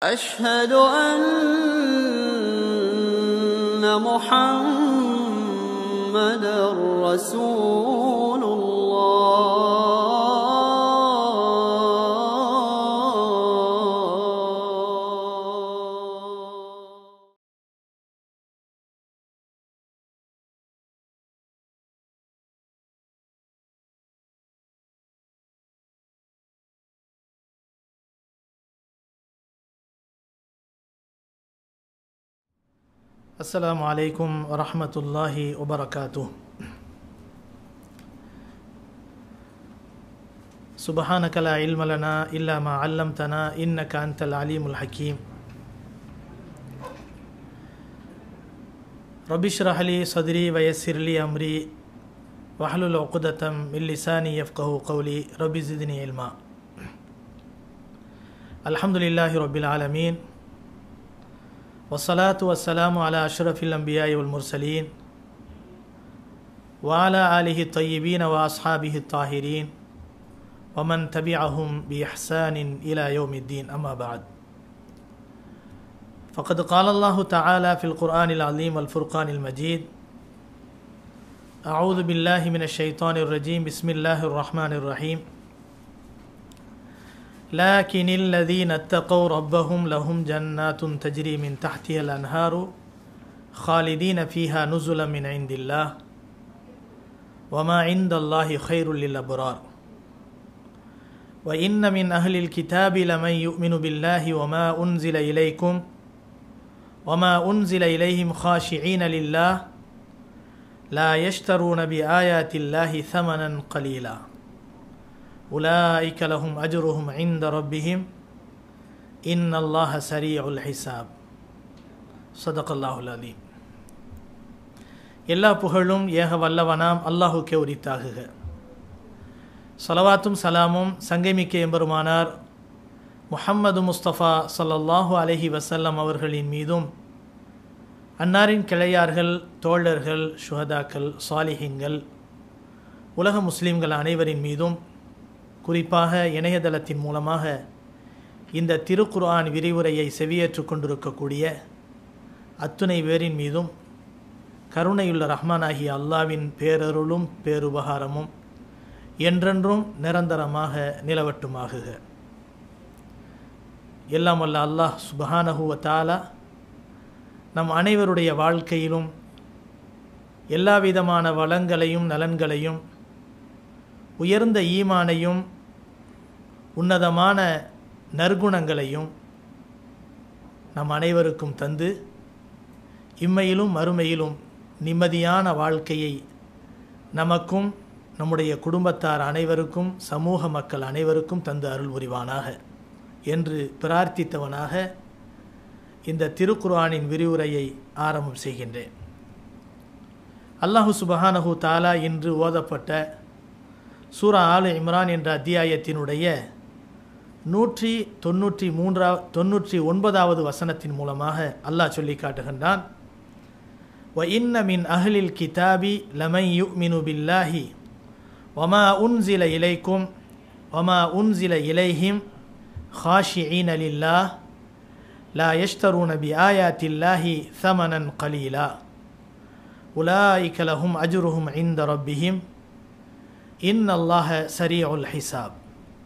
أشهد أن محمد رسول الله السلام عليكم ورحمة الله وبركاته سبحانك لا علم لنا إلا ما علمتنا إنك أنت العليم الحكيم رب اشرح لي صدري ويسر لي أمري واحلل عقدة من لساني يفقه قولي رب زدني علما الحمد لله رب العالمين والصلاة والسلام على أشرف الأنبياء والمرسلين وعلى آله الطيبين وأصحابه الطاهرين ومن تبعهم بإحسان إلى يوم الدين أما بعد فقد قال الله تعالى في القرآن العظيم والفرقان المجيد أعوذ بالله من الشيطان الرجيم بسم الله الرحمن الرحيم لكن الذين اتقوا ربهم لهم جنات تجري من تحتها الأنهار خالدين فيها نزلا من عند الله وما عند الله خير للأبرار وإن من أهل الكتاب لمن يؤمن بالله وما أنزل إليكم وما أنزل إليهم خاشعين لله لا يشترون بآيات الله ثمنا قليلا أولئك لهم أجرهم عند ربهم إن الله سريع الحساب صدق الله العظيم எல்லா புகழும் ஏக வல்லவனாம் அல்லாஹுக்கே உரித்தாகுக சலவாத்தும் சலாமும் சங்கைமிக்க எம்பெருமானார் முஹம்மது முஸ்தபா ஸல்லல்லாஹு அலைஹி வஸல்லம் அவர்களின் மீதும் அன்னாரின் கிளையார்கள் தோழர்கள் சுஹதாக்கள் சாலிஹிங்கள் உலக முஸ்லிம்கள் அனைவரின் மீதும் குறிப்பாக இணையதளத்தின் மூலமாக இந்த திருக்குர்ஆன் விரிவுரையை செவியேற்று கொண்டிருக்கக்கூடிய அத்துணை பேரின் மீதும் கருணையுள்ள ரஹ்மானாகிய அல்லாவின் பேரருளும் பேருபகாரமும் என்றென்றும் நிரந்தரமாக நிலவட்டுமாகுக எல்லாம் வல்ல அல்லாஹ் சுபஹானஹுவ தாலா நம் அனைவருடைய வாழ்க்கையிலும் எல்லா விதமான வளங்களையும் நலன்களையும் உயர்ந்த ஈமானையும் உன்னதமான நற்குணங்களையும் நம் அனைவருக்கும் தந்து இம்மையிலும் மறுமையிலும் நிம்மதியான வாழ்க்கையை நமக்கும் நம்முடைய குடும்பத்தார் அனைவருக்கும் சமூக மக்கள் அனைவருக்கும் தந்து அருள் புரிவானாக என்று பிரார்த்தித்தவனாக இந்த திருக்குர்ஆனின் விரிவுரையை ஆரம்பம் செய்கின்றேன் அல்லாஹு சுபஹானஹு தாலா இன்று ஓதப்பட்ட சூரா ஆலு இம்ரான் என்ற அத்தியாயத்தினுடைய நூற்றி தொண்ணூற்றி மூன்றா தொண்ணூற்றி ஒன்பதாவது வசனத்தின் மூலமாக அல்லாஹ் சொல்லி காட்டுகின்றான் வ இன்ன மின் அஹ்லில் கிதாபி லமை யுமினு பில்லாஹி வமா உன்சில இலைக்கும் வமா உன்சில இலைஹிம் خاشعين لله لا يشترون بآيات الله ثمنا قليلا أولئك لهم أجرهم عند ربهم இன் அல்லாஹ சரியவுல் ஹிசாப்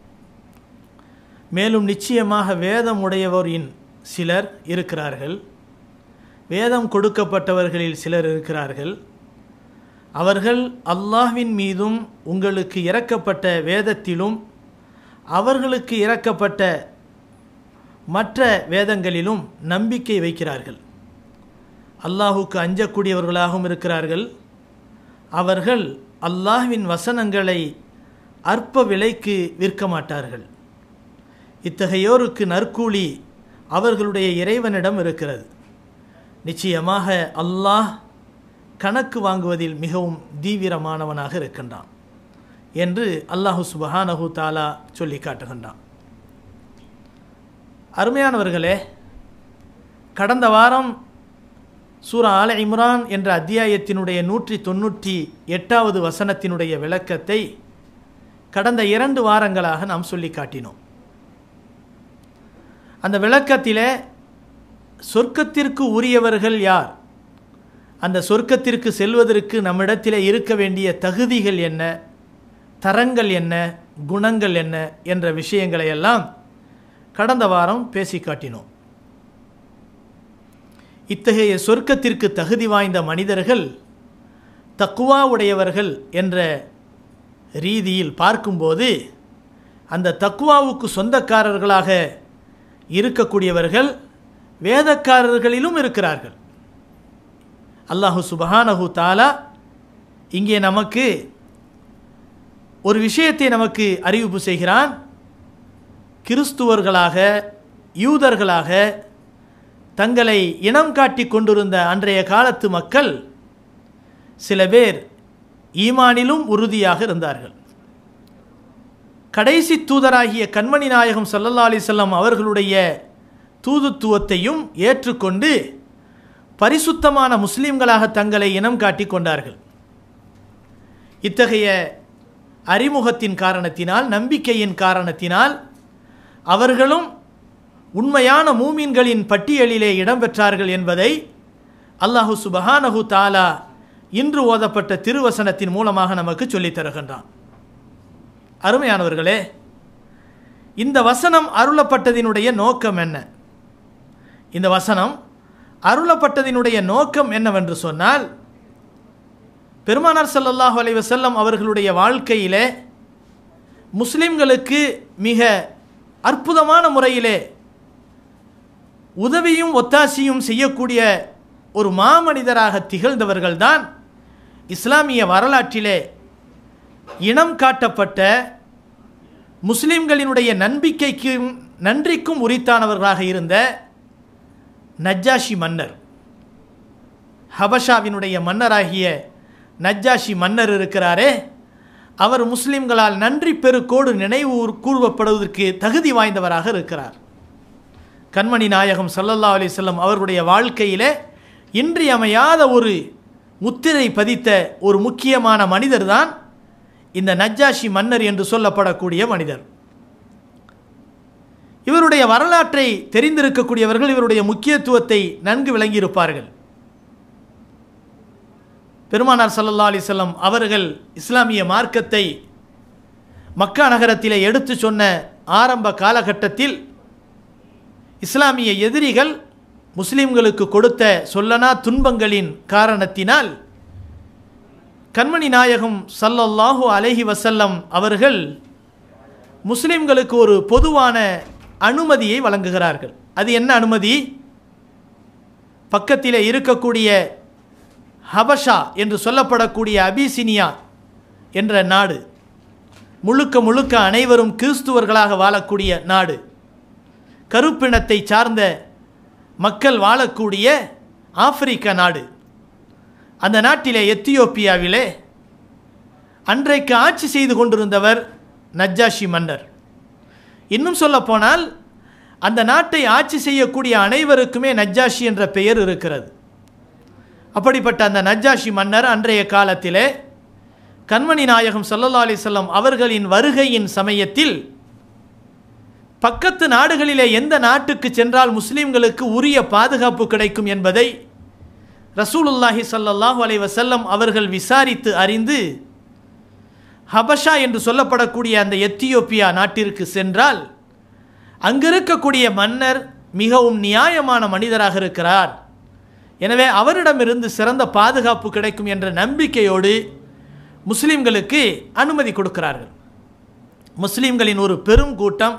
மேலும் நிச்சயமாக வேதம் உடையவரின் சிலர் இருக்கிறார்கள் வேதம் கொடுக்கப்பட்டவர்களில் சிலர் இருக்கிறார்கள் அவர்கள் அல்லாஹ்வின் மீதும் உங்களுக்கு இறக்கப்பட்ட வேதத்திலும் அவர்களுக்கு இறக்கப்பட்ட மற்ற வேதங்களிலும் நம்பிக்கை வைக்கிறார்கள் அல்லாஹுக்கு அஞ்சக்கூடியவர்களாகவும் இருக்கிறார்கள் அவர்கள் அல்லாஹ்வின் வசனங்களை அற்ப விலைக்கு விற்க மாட்டார்கள் இத்தகையோருக்கு நற்கூலி அவர்களுடைய இறைவனிடம் இருக்கிறது நிச்சயமாக அல்லாஹ் கணக்கு வாங்குவதில் மிகவும் தீவிரமானவனாக இருக்கின்றான் என்று அல்லாஹு சுபஹானஹு தாலா சொல்லி காட்டுகின்றான் அருமையானவர்களே கடந்த வாரம் சூரா ஆல இம்ரான் என்ற அத்தியாயத்தினுடைய நூற்றி தொண்ணூற்றி எட்டாவது வசனத்தினுடைய விளக்கத்தை கடந்த இரண்டு வாரங்களாக நாம் சொல்லி காட்டினோம் அந்த விளக்கத்திலே சொர்க்கத்திற்கு உரியவர்கள் யார் அந்த சொர்க்கத்திற்கு செல்வதற்கு நம்மிடத்தில் இருக்க வேண்டிய தகுதிகள் என்ன தரங்கள் என்ன குணங்கள் என்ன என்ற விஷயங்களை எல்லாம் கடந்த வாரம் பேசி காட்டினோம் இத்தகைய சொர்க்கத்திற்கு தகுதி வாய்ந்த மனிதர்கள் தக்குவா உடையவர்கள் என்ற ரீதியில் பார்க்கும்போது அந்த தக்குவாவுக்கு சொந்தக்காரர்களாக இருக்கக்கூடியவர்கள் வேதக்காரர்களிலும் இருக்கிறார்கள் அல்லாஹு சுபஹானஹு தாலா இங்கே நமக்கு ஒரு விஷயத்தை நமக்கு அறிவிப்பு செய்கிறான் கிறிஸ்துவர்களாக யூதர்களாக தங்களை இனம் காட்டி கொண்டிருந்த அன்றைய காலத்து மக்கள் சில பேர் ஈமானிலும் உறுதியாக இருந்தார்கள் கடைசி தூதராகிய கண்மணி நாயகம் சல்லல்லா அலிசல்லாம் அவர்களுடைய தூதுத்துவத்தையும் ஏற்றுக்கொண்டு பரிசுத்தமான முஸ்லீம்களாக தங்களை இனம் காட்டிக் கொண்டார்கள் இத்தகைய அறிமுகத்தின் காரணத்தினால் நம்பிக்கையின் காரணத்தினால் அவர்களும் உண்மையான மூமின்களின் பட்டியலிலே இடம்பெற்றார்கள் என்பதை அல்லாஹு சுபஹானஹு தாலா இன்று ஓதப்பட்ட திருவசனத்தின் மூலமாக நமக்கு சொல்லித் தருகின்றான் அருமையானவர்களே இந்த வசனம் அருளப்பட்டதினுடைய நோக்கம் என்ன இந்த வசனம் அருளப்பட்டதினுடைய நோக்கம் என்னவென்று சொன்னால் பெருமானார் ஸல்லல்லாஹு அலைஹி வஸல்லம் அவர்களுடைய வாழ்க்கையிலே முஸ்லிம்களுக்கு மிக அற்புதமான முறையிலே உதவியும் ஒத்தாசியும் செய்யக்கூடிய ஒரு மாமனிதராக திகழ்ந்தவர்கள்தான் இஸ்லாமிய வரலாற்றிலே இனம் காட்டப்பட்ட முஸ்லிம்களினுடைய நம்பிக்கைக்கும் நன்றிக்கும் உரித்தானவர்களாக இருந்த நஜ்ஜாஷி மன்னர் ஹபஷாவினுடைய மன்னராகிய நஜ்ஜாஷி மன்னர் இருக்கிறாரே அவர் முஸ்லிம்களால் நன்றி பெருக்கோடு நினைவு கூறுவப்படுவதற்கு தகுதி வாய்ந்தவராக இருக்கிறார் கண்மணி நாயகம் சல்லல்லா அலிசல்லம் அவர்களுடைய வாழ்க்கையிலே இன்றியமையாத ஒரு முத்திரை பதித்த ஒரு முக்கியமான மனிதர் தான் இந்த நஜ்ஜாஷி மன்னர் என்று சொல்லப்படக்கூடிய மனிதர் இவருடைய வரலாற்றை தெரிந்திருக்கக்கூடியவர்கள் இவருடைய முக்கியத்துவத்தை நன்கு விளங்கியிருப்பார்கள் பெருமானார் சல்லல்லா அலிசல்லம் அவர்கள் இஸ்லாமிய மார்க்கத்தை மக்கா நகரத்திலே எடுத்து சொன்ன ஆரம்ப காலகட்டத்தில் இஸ்லாமிய எதிரிகள் முஸ்லிம்களுக்கு கொடுத்த சொல்லனா துன்பங்களின் காரணத்தினால் கண்மணி நாயகம் சல்லல்லாஹு அலைஹி வசல்லம் அவர்கள் முஸ்லிம்களுக்கு ஒரு பொதுவான அனுமதியை வழங்குகிறார்கள் அது என்ன அனுமதி பக்கத்திலே இருக்கக்கூடிய ஹபஷா என்று சொல்லப்படக்கூடிய அபிசினியா என்ற நாடு முழுக்க முழுக்க அனைவரும் கிறிஸ்துவர்களாக வாழக்கூடிய நாடு கருப்பினத்தை சார்ந்த மக்கள் வாழக்கூடிய ஆப்பிரிக்க நாடு அந்த நாட்டிலே எத்தியோப்பியாவிலே அன்றைக்கு ஆட்சி செய்து கொண்டிருந்தவர் நஜ்ஜாஷி மன்னர் இன்னும் சொல்லப்போனால் அந்த நாட்டை ஆட்சி செய்யக்கூடிய அனைவருக்குமே நஜ்ஜாஷி என்ற பெயர் இருக்கிறது அப்படிப்பட்ட அந்த நஜ்ஜாஷி மன்னர் அன்றைய காலத்திலே கண்மணி நாயகம் சல்லல்லா அலிசல்லம் அவர்களின் வருகையின் சமயத்தில் பக்கத்து நாடுகளிலே எந்த நாட்டுக்கு சென்றால் முஸ்லிம்களுக்கு உரிய பாதுகாப்பு கிடைக்கும் என்பதை ரசூலுல்லாஹி சல்லல்லாஹு அலை வசல்லம் அவர்கள் விசாரித்து அறிந்து ஹபஷா என்று சொல்லப்படக்கூடிய அந்த எத்தியோப்பியா நாட்டிற்கு சென்றால் அங்கிருக்கக்கூடிய மன்னர் மிகவும் நியாயமான மனிதராக இருக்கிறார் எனவே அவரிடமிருந்து சிறந்த பாதுகாப்பு கிடைக்கும் என்ற நம்பிக்கையோடு முஸ்லிம்களுக்கு அனுமதி கொடுக்கிறார்கள் முஸ்லிம்களின் ஒரு பெரும் கூட்டம்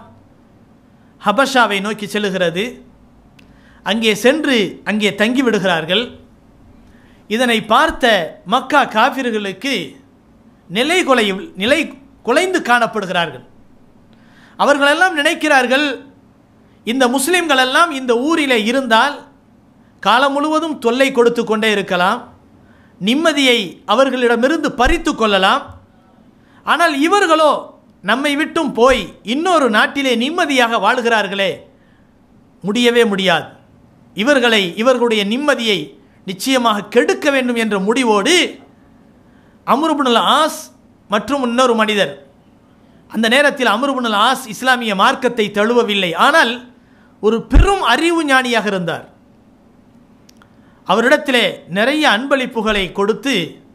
ஹபஷாவை நோக்கி செல்லுகிறது அங்கே சென்று அங்கே தங்கிவிடுகிறார்கள் இதனை பார்த்த மக்கா காபிர்களுக்கு நிலை கொலை நிலை குலைந்து காணப்படுகிறார்கள் அவர்களெல்லாம் நினைக்கிறார்கள் இந்த முஸ்லிம்கள் எல்லாம் இந்த ஊரிலே இருந்தால் காலம் முழுவதும் தொல்லை கொடுத்து கொண்டே இருக்கலாம் நிம்மதியை அவர்களிடமிருந்து பறித்து கொள்ளலாம் ஆனால் இவர்களோ நம்மை விட்டும் போய் இன்னொரு நாட்டிலே நிம்மதியாக வாழ்கிறார்களே முடியவே முடியாது இவர்களை இவர்களுடைய நிம்மதியை நிச்சயமாக கெடுக்க வேண்டும் என்ற முடிவோடு அமருபுனல் ஆஸ் மற்றும் இன்னொரு மனிதர் அந்த நேரத்தில் அமருபுனல் ஆஸ் இஸ்லாமிய மார்க்கத்தை தழுவவில்லை ஆனால் ஒரு பெரும் அறிவு ஞானியாக இருந்தார் அவரிடத்திலே நிறைய அன்பளிப்புகளை கொடுத்து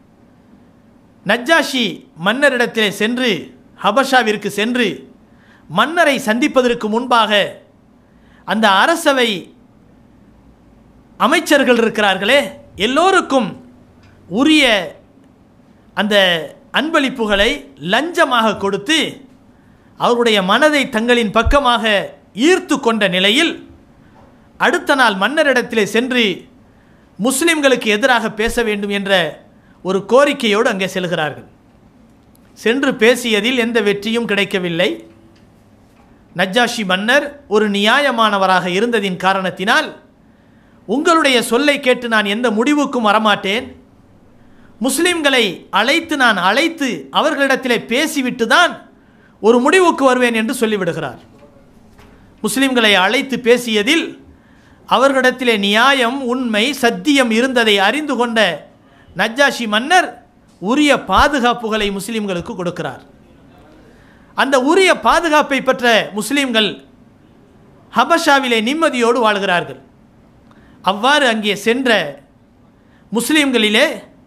நஜ்ஜாஷி மன்னரிடத்திலே சென்று ஹபஷாவிற்கு சென்று மன்னரை சந்திப்பதற்கு முன்பாக அந்த அரசவை அமைச்சர்கள் இருக்கிறார்களே எல்லோருக்கும் உரிய அந்த அன்பளிப்புகளை லஞ்சமாக கொடுத்து அவருடைய மனதை தங்களின் பக்கமாக ஈர்த்து கொண்ட நிலையில் அடுத்த நாள் மன்னரிடத்திலே சென்று முஸ்லிம்களுக்கு எதிராக பேச வேண்டும் என்ற ஒரு கோரிக்கையோடு அங்கே செல்கிறார்கள் சென்று பேசியதில் எந்த வெற்றியும் கிடைக்கவில்லை நஜ்ஜாஷி மன்னர் ஒரு நியாயமானவராக இருந்ததின் காரணத்தினால் உங்களுடைய சொல்லை கேட்டு நான் எந்த முடிவுக்கும் வரமாட்டேன் முஸ்லிம்களை அழைத்து நான் அழைத்து அவர்களிடத்திலே பேசிவிட்டு தான் ஒரு முடிவுக்கு வருவேன் என்று சொல்லிவிடுகிறார் முஸ்லிம்களை அழைத்து பேசியதில் அவர்களிடத்திலே நியாயம் உண்மை சத்தியம் இருந்ததை அறிந்து கொண்ட நஜ்ஜாஷி மன்னர் உரிய பாதுகாப்புகளை முஸ்லிம்களுக்கு கொடுக்கிறார் அந்த உரிய பாதுகாப்பை பெற்ற முஸ்லிம்கள் ஹபஷாவிலே நிம்மதியோடு வாழ்கிறார்கள் அவ்வாறு அங்கே சென்ற முஸ்லிம்களிலே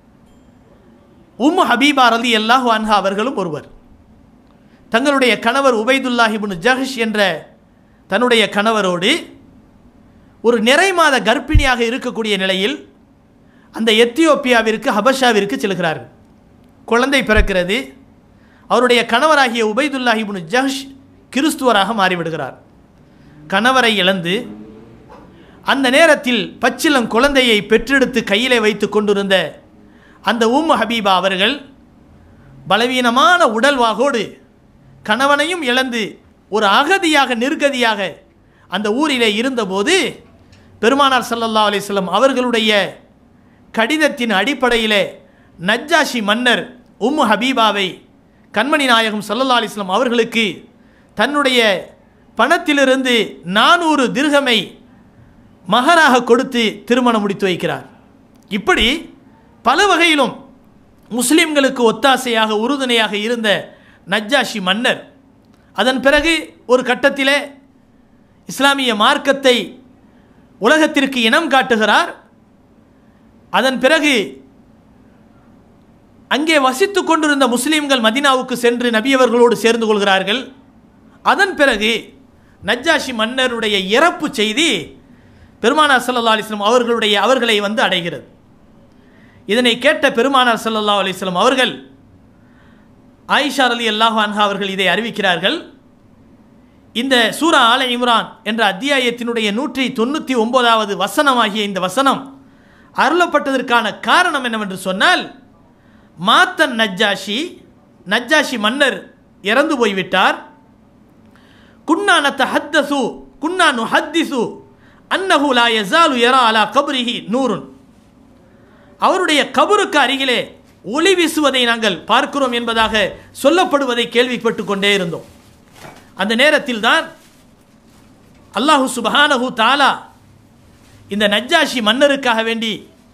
உம் ஹபீபா ரலி அல்லாஹு அன்ஹா அவர்களும் ஒருவர் தங்களுடைய கணவர் உபைதுல்லாஹிபுன் ஜஹஷ் என்ற தன்னுடைய கணவரோடு ஒரு நிறை மாத கர்ப்பிணியாக இருக்கக்கூடிய நிலையில் அந்த எத்தியோப்பியாவிற்கு ஹபஷாவிற்கு செல்கிறார்கள் குழந்தை பிறக்கிறது அவருடைய கணவராகிய உபைதுல்லாஹிபுன் ஜஹஷ் கிறிஸ்துவராக மாறிவிடுகிறார் கணவரை இழந்து அந்த நேரத்தில் பச்சிலம் குழந்தையை பெற்றெடுத்து கையிலே வைத்து கொண்டிருந்த அந்த உம் ஹபீபா அவர்கள் பலவீனமான உடல்வாகோடு கணவனையும் இழந்து ஒரு அகதியாக நிர்கதியாக அந்த ஊரிலே இருந்தபோது பெருமானார் ஸல்லல்லாஹு அலைஹி வஸல்லம் அவர்களுடைய கடிதத்தின் அடிப்படையிலே நஜ்ஜாஷி மன்னர் உம்மு ஹபீபாவை கண்மணி நாயகம் ஸல்லல்லாஹு அலைஹி வஸல்லம் அவர்களுக்கு தன்னுடைய பணத்திலிருந்து நானூறு திர்கமை மகராக கொடுத்து திருமணம் முடித்து வைக்கிறார் இப்படி பல வகையிலும் முஸ்லிம்களுக்கு ஒத்தாசையாக உறுதுணையாக இருந்த நஜ்ஜாஷி மன்னர் அதன் பிறகு ஒரு கட்டத்திலே இஸ்லாமிய மார்க்கத்தை உலகத்திற்கு இனம் காட்டுகிறார் அதன் பிறகு அங்கே வசித்து கொண்டிருந்த முஸ்லீம்கள் மதினாவுக்கு சென்று நபியவர்களோடு சேர்ந்து கொள்கிறார்கள் அதன் பிறகு நஜ்ஜாஷி மன்னருடைய இறப்பு செய்தி பெருமானார் ஸல்லல்லாஹு அலைஹி வஸல்லம் அவர்களுடைய அவர்களை வந்து அடைகிறது இதனை கேட்ட பெருமானார் ஸல்லல்லாஹு அலைஹி வஸல்லம் அவர்கள் ஆயிஷா அலி அல்லாஹு அன்ஹா அவர்கள் இதை அறிவிக்கிறார்கள் இந்த சூரா ஆல இம்ரான் என்ற அத்தியாயத்தினுடைய நூற்றி தொண்ணூற்றி ஒன்பதாவது வசனமாகிய இந்த வசனம் அருளப்பட்டதற்கான காரணம் என்னவென்று சொன்னால் மாத்தன் நஜ்ஜாஷி நஜ்ஜாஷி மன்னர் இறந்து போய்விட்டார் குன்னா நத்தஹத்தசு குன்னா நுஹத்திசு அன்னஹு லா யஸாலு யரா அலா கப்ரிஹி நூருன் அவருடைய கபருக்கு அருகிலே ஒளி வீசுவதை நாங்கள் பார்க்கிறோம் என்பதாக சொல்லப்படுவதை கேள்விப்பட்டு கொண்டே இருந்தோம் அந்த நேரத்தில் தான் அல்லாஹு சுபஹானஹு தாலா இந்த நஜ்ஜாஷி மன்னருக்காக வேண்டி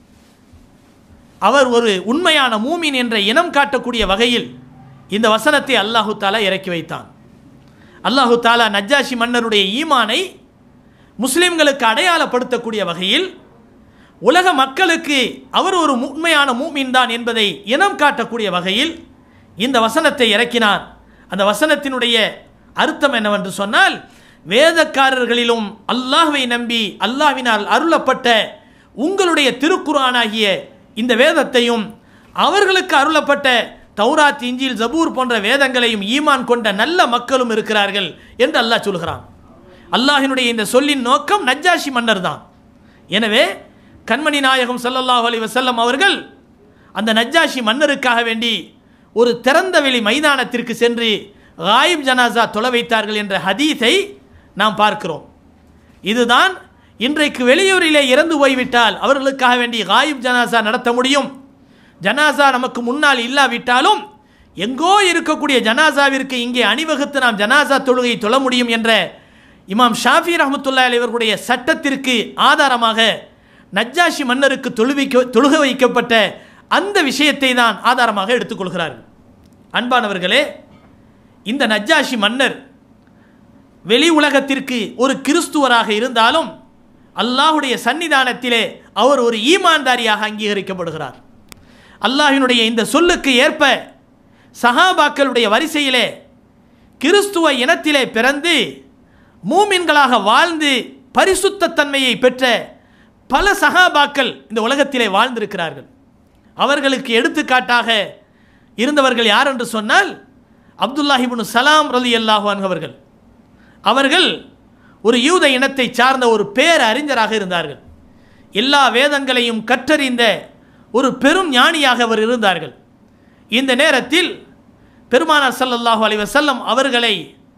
அவர் ஒரு உண்மையான மூமின் என்ற இனம் காட்டக்கூடிய வகையில் இந்த வசனத்தை அல்லாஹு தாலா இறக்கி வைத்தான் அல்லாஹு தாலா நஜ்ஜாஷி மன்னருடைய ஈமானை முஸ்லிம்களுக்கு அடையாளப்படுத்தக்கூடிய வகையில் உலக மக்களுக்கு அவர் ஒரு உண்மையான மூமின் தான் என்பதை இனம் காட்டக்கூடிய வகையில் இந்த வசனத்தை இறக்கினார் அந்த வசனத்தினுடைய அர்த்தம் என்னவென்று சொன்னால் வேதக்காரர்களிலும் அல்லாஹ்வை நம்பி அல்லாஹ்வினால் அருளப்பட்ட உங்களுடைய திருக்குரானாகிய இந்த வேதத்தையும் அவர்களுக்கு அருளப்பட்ட தௌராத் இஞ்சில் ஜபூர் போன்ற வேதங்களையும் ஈமான் கொண்ட நல்ல மக்களும் இருக்கிறார்கள் என்று அல்லாஹ் சொல்கிறான் அல்லாஹினுடைய இந்த சொல்லின் நோக்கம் நஜ்ஜாஷி மன்னர் தான் எனவே கண்மணி நாயகம் ஸல்லல்லாஹு அலைஹி வஸல்லம் அவர்கள் அந்த நஜ்ஜாஷி மன்னருக்காக வேண்டி ஒரு திறந்த வெளி மைதானத்திற்கு சென்று காயிப் ஜனாசா தொலை வைத்தார்கள் என்ற ஹதீஸை நாம் பார்க்கிறோம் இதுதான் இன்றைக்கு வெளியூரிலே இறந்து போய்விட்டால் அவர்களுக்காக வேண்டி காயிப் ஜனாசா நடத்த முடியும் ஜனாசா நமக்கு முன்னால் இல்லாவிட்டாலும் எங்கோ இருக்கக்கூடிய ஜனாசாவிற்கு இங்கே அணிவகுத்து நாம் ஜனாசா தொழுகை தொழ முடியும் என்ற இமாம் ஷாஃபி ரஹமத்துல்லா அவர்களுடைய சட்டத்திற்கு ஆதாரமாக நஜ்ஜாஷி மன்னருக்கு தொழுவிக்க தொழுக வைக்கப்பட்ட அந்த விஷயத்தை தான் ஆதாரமாக எடுத்துக்கொள்கிறார்கள் அன்பானவர்களே இந்த நஜ்ஜாஷி மன்னர் வெளி உலகத்திற்கு ஒரு கிறிஸ்துவராக இருந்தாலும் அல்லாஹுடைய சன்னிதானத்திலே அவர் ஒரு ஈமான்தாரியாக அங்கீகரிக்கப்படுகிறார் அல்லாஹினுடைய இந்த சொல்லுக்கு ஏற்ப சஹாபாக்களுடைய வரிசையிலே கிறிஸ்துவ இனத்திலே பிறந்து மூமின்களாக வாழ்ந்து பரிசுத்த தன்மையை பெற்ற பல சஹாபாக்கள் இந்த உலகத்திலே வாழ்ந்திருக்கிறார்கள் அவர்களுக்கு எடுத்துக்காட்டாக இருந்தவர்கள் யார் என்று சொன்னால் அப்துல்லாஹிபுன் சலாம் ரலி அல்லாஹு அவர்கள் அவர்கள் ஒரு யூத இனத்தை சார்ந்த ஒரு பேர் அறிஞராக இருந்தார்கள் எல்லா வேதங்களையும் கற்றறிந்த ஒரு பெரும் ஞானியாக அவர் இருந்தார்கள் இந்த நேரத்தில் பெருமானார் ஸல்லல்லாஹு அலைஹி வஸல்லம் அவர்களை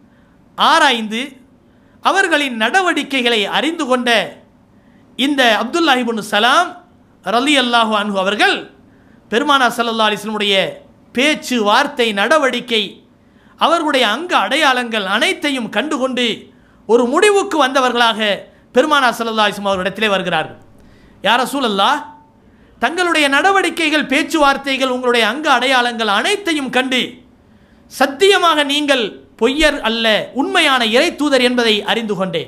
ஆராய்ந்து அவர்களின் நடவடிக்கைகளை அறிந்து கொண்ட இந்த அப்துல்லாஹிபுன் சலாம் ரலி அல்லாஹு அன்ஹு அவர்கள் பெருமானார் ஸல்லல்லாஹு அலைஹி வஸல்லமுடைய பேச்சு வார்த்தை நடவடிக்கை அவர்களுடைய அங்க அடையாளங்கள் அனைத்தையும் கண்டுகொண்டு ஒரு முடிவுக்கு வந்தவர்களாக பெருமானார் ஸல்லல்லாஹு அலைஹி வஸல்லம் அவரிடத்திலே வருகிறார்கள் யார சூழல்லா தங்களுடைய நடவடிக்கைகள் பேச்சுவார்த்தைகள் உங்களுடைய அங்க அடையாளங்கள் அனைத்தையும் கண்டு சத்தியமாக நீங்கள் பொய்யர் அல்ல உண்மையான இறை தூதர் என்பதை அறிந்து கொண்டேன்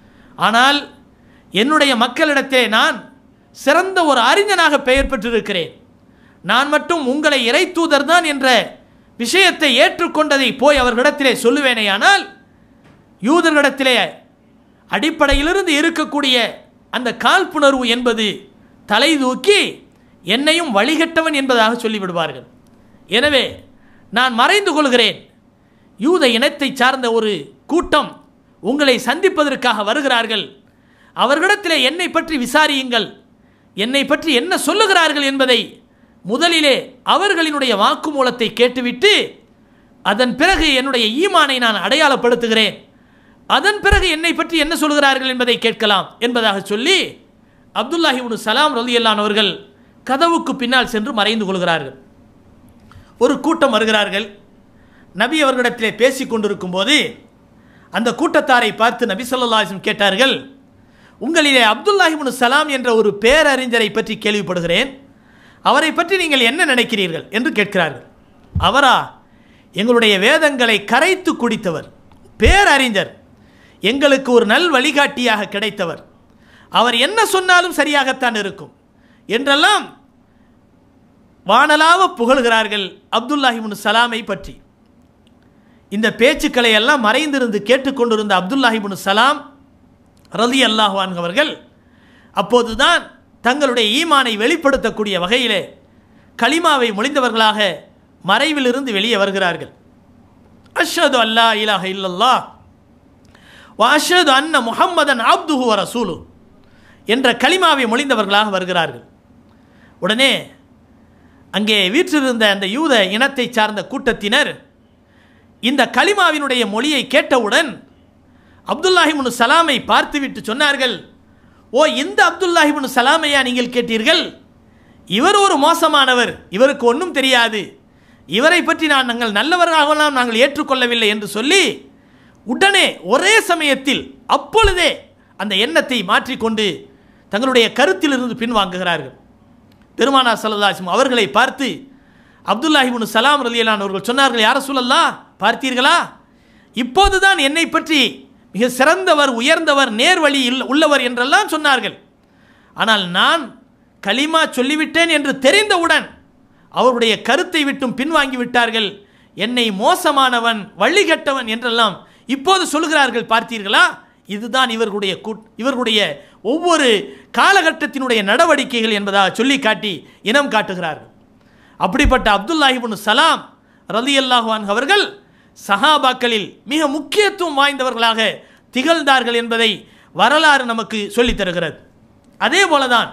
ஆனால் என்னுடைய மக்களிடத்திலே நான் சிறந்த ஒரு அறிஞனாக பெயர் பெற்றிருக்கிறேன் நான் மட்டும் உங்களை இறை தூதர் தான் என்ற விஷயத்தை ஏற்றுக்கொண்டதை போய் அவர்களிடத்திலே சொல்லுவேனேயானால் யூதர்களிடத்திலே அடிப்படையிலிருந்து இருக்கக்கூடிய அந்த காழ்ப்புணர்வு என்பது தலை தூக்கி என்னையும் வழிகட்டவன் என்பதாக சொல்லிவிடுவார்கள் எனவே நான் மறைந்து கொள்கிறேன் யூத இனத்தை சார்ந்த ஒரு கூட்டம் உங்களை சந்திப்பதற்காக வருகிறார்கள் அவர்களிடத்திலே என்னை பற்றி விசாரியுங்கள் என்னை பற்றி என்ன சொல்லுகிறார்கள் என்பதை முதலிலே அவர்களினுடைய வாக்குமூலத்தை கேட்டுவிட்டு அதன் பிறகு என்னுடைய ஈமானை நான் அடையாளப்படுத்துகிறேன் அதன் பிறகு என்னை பற்றி என்ன சொல்கிறார்கள் என்பதை கேட்கலாம் என்பதாக சொல்லி அப்துல்லாஹி உனு சலாம் ரலியல்லான் அவர்கள் கதவுக்கு பின்னால் சென்று மறைந்து கொள்கிறார்கள் ஒரு கூட்டம் வருகிறார்கள் நபி அவர்களிடத்திலே பேசி கொண்டிருக்கும் போது அந்த கூட்டத்தாரை பார்த்து நபி சொல்லாஹிம் கேட்டார்கள் உங்களிலே அப்துல்லாஹிபுன் சலாம் என்ற ஒரு பேரறிஞரை பற்றி கேள்விப்படுகிறேன் அவரை பற்றி நீங்கள் என்ன நினைக்கிறீர்கள் என்று கேட்கிறார்கள் அவரா எங்களுடைய வேதங்களை கரைத்து குடித்தவர் பேரறிஞர் எங்களுக்கு ஒரு நல் வழிகாட்டியாக கிடைத்தவர் அவர் என்ன சொன்னாலும் சரியாகத்தான் இருக்கும் என்றெல்லாம் வானலாவ புகழ்கிறார்கள் அப்துல்லாஹிபுன் சலாமை பற்றி இந்த எல்லாம் மறைந்திருந்து கேட்டுக்கொண்டிருந்த அப்துல்லாஹிபுன் சலாம் ரலி அல்லாஹான் அவர்கள் அப்போதுதான் தங்களுடைய ஈமானை வெளிப்படுத்தக்கூடிய வகையிலே களிமாவை மொழிந்தவர்களாக மறைவிலிருந்து வெளியே வருகிறார்கள் அஷ்ஹது அல்லா இலாஹ இல்லல்லா வாஷது அன்ன முஹம்மதன் அப்துஹு வ ரசூலு என்ற களிமாவை மொழிந்தவர்களாக வருகிறார்கள் உடனே அங்கே வீற்றிருந்த அந்த யூத இனத்தை சார்ந்த கூட்டத்தினர் இந்த கலிமாவினுடைய மொழியை கேட்டவுடன் அப்துல்லாஹிமுனு சலாமை பார்த்துவிட்டு சொன்னார்கள் ஓ இந்த அப்துல்லாஹிமுனு சலாமையா நீங்கள் கேட்டீர்கள் இவர் ஒரு மோசமானவர் இவருக்கு ஒன்றும் தெரியாது இவரை பற்றி நான் நாங்கள் நல்லவராகலாம் நாங்கள் ஏற்றுக்கொள்ளவில்லை என்று சொல்லி உடனே ஒரே சமயத்தில் அப்பொழுதே அந்த எண்ணத்தை மாற்றிக்கொண்டு தங்களுடைய கருத்திலிருந்து பின்வாங்குகிறார்கள் பெருமானா சல்லாஹிம் அவர்களை பார்த்து அப்துல்லாஹிபுன் சலாம் ரலியலான் அவர்கள் சொன்னார்கள் யார சொல்லல்லா பார்த்தீர்களா இப்போதுதான் என்னை பற்றி மிக சிறந்தவர் உயர்ந்தவர் நேர்வழி உள்ளவர் என்றெல்லாம் சொன்னார்கள் ஆனால் நான் களிமா சொல்லிவிட்டேன் என்று தெரிந்தவுடன் அவருடைய கருத்தை விட்டும் பின்வாங்கி விட்டார்கள் என்னை மோசமானவன் வழிகட்டவன் என்றெல்லாம் இப்போது சொல்கிறார்கள் பார்த்தீர்களா இதுதான் இவர்களுடைய கூட் இவர்களுடைய ஒவ்வொரு காலகட்டத்தினுடைய நடவடிக்கைகள் என்பதாக சொல்லி காட்டி இனம் காட்டுகிறார்கள் அப்படிப்பட்ட அப்துல்லாஹிபுன் சலாம் ரலி அல்லாஹான் அவர்கள் சஹாபாக்களில் மிக முக்கியத்துவம் வாய்ந்தவர்களாக திகழ்ந்தார்கள் என்பதை வரலாறு நமக்கு சொல்லித் தருகிறது அதே போலதான்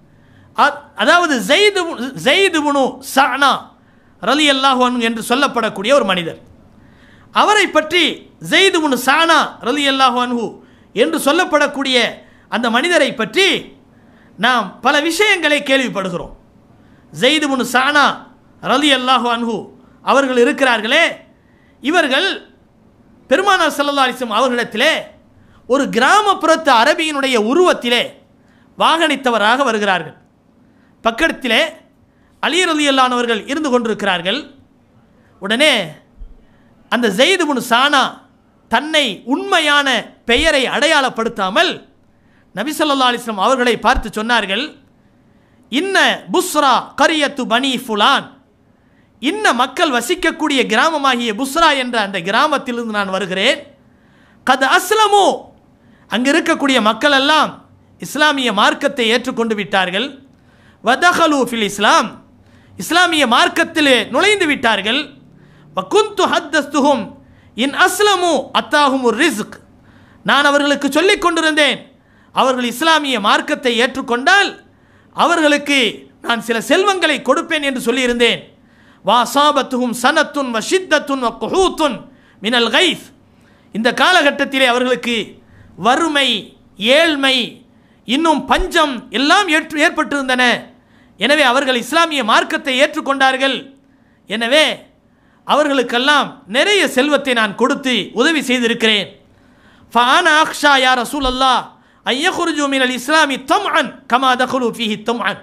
அதாவது ஜெயிது ஜெயிதுபுனு சானா ரலி அல்லாஹான் என்று சொல்லப்படக்கூடிய ஒரு மனிதர் அவரை பற்றி ஜெயிதுபுனு சானா ரலி அல்லாஹான்ஹு என்று சொல்லப்படக்கூடிய அந்த மனிதரை பற்றி நாம் பல விஷயங்களை கேள்விப்படுகிறோம் ஜெயிதுபுனு சானா ரலி அல்லாஹு அன்ஹு அவர்கள் இருக்கிறார்களே இவர்கள் பெருமானார் சல்லா அலிஸ்லம் அவர்களிடத்திலே ஒரு கிராமப்புறத்து அரபியினுடைய உருவத்திலே வாகனித்தவராக வருகிறார்கள் பக்கத்திலே அலி ரலி அல்லானவர்கள் இருந்து கொண்டிருக்கிறார்கள் உடனே அந்த ஜெயிதுபுன் சானா தன்னை உண்மையான பெயரை அடையாளப்படுத்தாமல் நபி ஸல்லல்லாஹு அலைஹி வஸல்லம் அவர்களை பார்த்து சொன்னார்கள் இன்ன புஸ்ரா கரியத்து பனி ஃபுலான் இன்ன மக்கள் வசிக்கக்கூடிய கிராமமாகிய புஸ்ரா என்ற அந்த கிராமத்திலிருந்து நான் வருகிறேன் கது அஸ்லமு அங்கு இருக்கக்கூடிய மக்கள் எல்லாம் இஸ்லாமிய மார்க்கத்தை ஏற்றுக்கொண்டு விட்டார்கள் வதஹலு ஃபில் இஸ்லாம் இஸ்லாமிய மார்க்கத்திலே நுழைந்து விட்டார்கள் வகுந்து ஹத்தஸ்துஹும் இன் அஸ்லமு அத்தாஹும் ரிஸ்க் நான் அவர்களுக்கு சொல்லிக் கொண்டிருந்தேன் அவர்கள் இஸ்லாமிய மார்க்கத்தை ஏற்றுக்கொண்டால் அவர்களுக்கு நான் சில செல்வங்களை கொடுப்பேன் என்று சொல்லியிருந்தேன் வா சாபத்துகும் சனத்துன் வ ஷித்தத்துன் வ குஹூத்துன் மினல் கைஸ் இந்த காலகட்டத்திலே அவர்களுக்கு வறுமை ஏழ்மை இன்னும் பஞ்சம் எல்லாம் ஏற்று ஏற்பட்டிருந்தன எனவே அவர்கள் இஸ்லாமிய மார்க்கத்தை ஏற்றுக்கொண்டார்கள் எனவே அவர்களுக்கெல்லாம் நிறைய செல்வத்தை நான் கொடுத்து உதவி செய்திருக்கிறேன் ஃபான அக்ஷா யா ரசூல் அல்லா ஐயகுருஜு மினல் இஸ்லாமி தம் அன் கமா தகுலு ஃபீஹி தம் அன்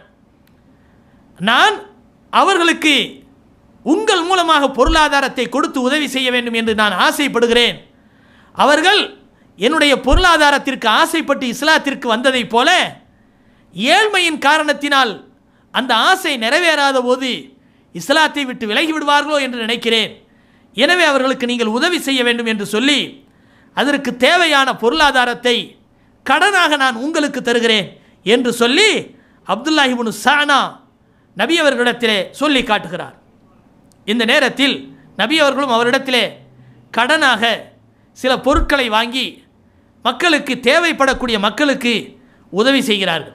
நான் அவர்களுக்கு உங்கள் மூலமாக பொருளாதாரத்தை கொடுத்து உதவி செய்ய வேண்டும் என்று நான் ஆசைப்படுகிறேன் அவர்கள் என்னுடைய பொருளாதாரத்திற்கு ஆசைப்பட்டு இஸ்லாத்திற்கு வந்ததைப் போல ஏழ்மையின் காரணத்தினால் அந்த ஆசை நிறைவேறாத போது இஸ்லாத்தை விட்டு விலகி விடுவார்களோ என்று நினைக்கிறேன் எனவே அவர்களுக்கு நீங்கள் உதவி செய்ய வேண்டும் என்று சொல்லி அதற்கு தேவையான பொருளாதாரத்தை கடனாக நான் உங்களுக்கு தருகிறேன் என்று சொல்லி அப்துல்லாஹிபுனு சானா நபி அவர்களிடத்திலே சொல்லி காட்டுகிறார் இந்த நேரத்தில் நபி அவர்களும் அவரிடத்திலே கடனாக சில பொருட்களை வாங்கி மக்களுக்கு தேவைப்படக்கூடிய மக்களுக்கு உதவி செய்கிறார்கள்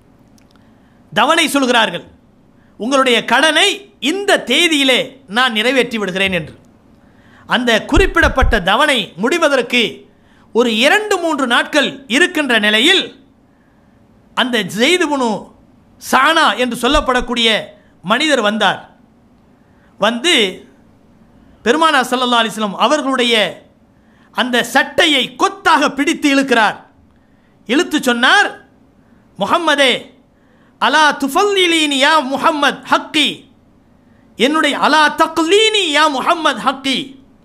தவணை சொல்கிறார்கள் உங்களுடைய கடனை இந்த தேதியிலே நான் நிறைவேற்றி விடுகிறேன் என்று அந்த குறிப்பிடப்பட்ட தவணை முடிவதற்கு ஒரு இரண்டு மூன்று நாட்கள் இருக்கின்ற நிலையில் அந்த ஜெய்துபுனு சானா என்று சொல்லப்படக்கூடிய மனிதர் வந்தார் வந்து பெருமானா சல்லல்லா அலிஸ்லாம் அவர்களுடைய அந்த சட்டையை கொத்தாக பிடித்து இழுக்கிறார் இழுத்து சொன்னார் முஹம்மதே அலா துஃபல்லீனி யா முஹம்மத் ஹக்கி என்னுடைய அலா தக்லீனி யா முஹம்மத் ஹக்கி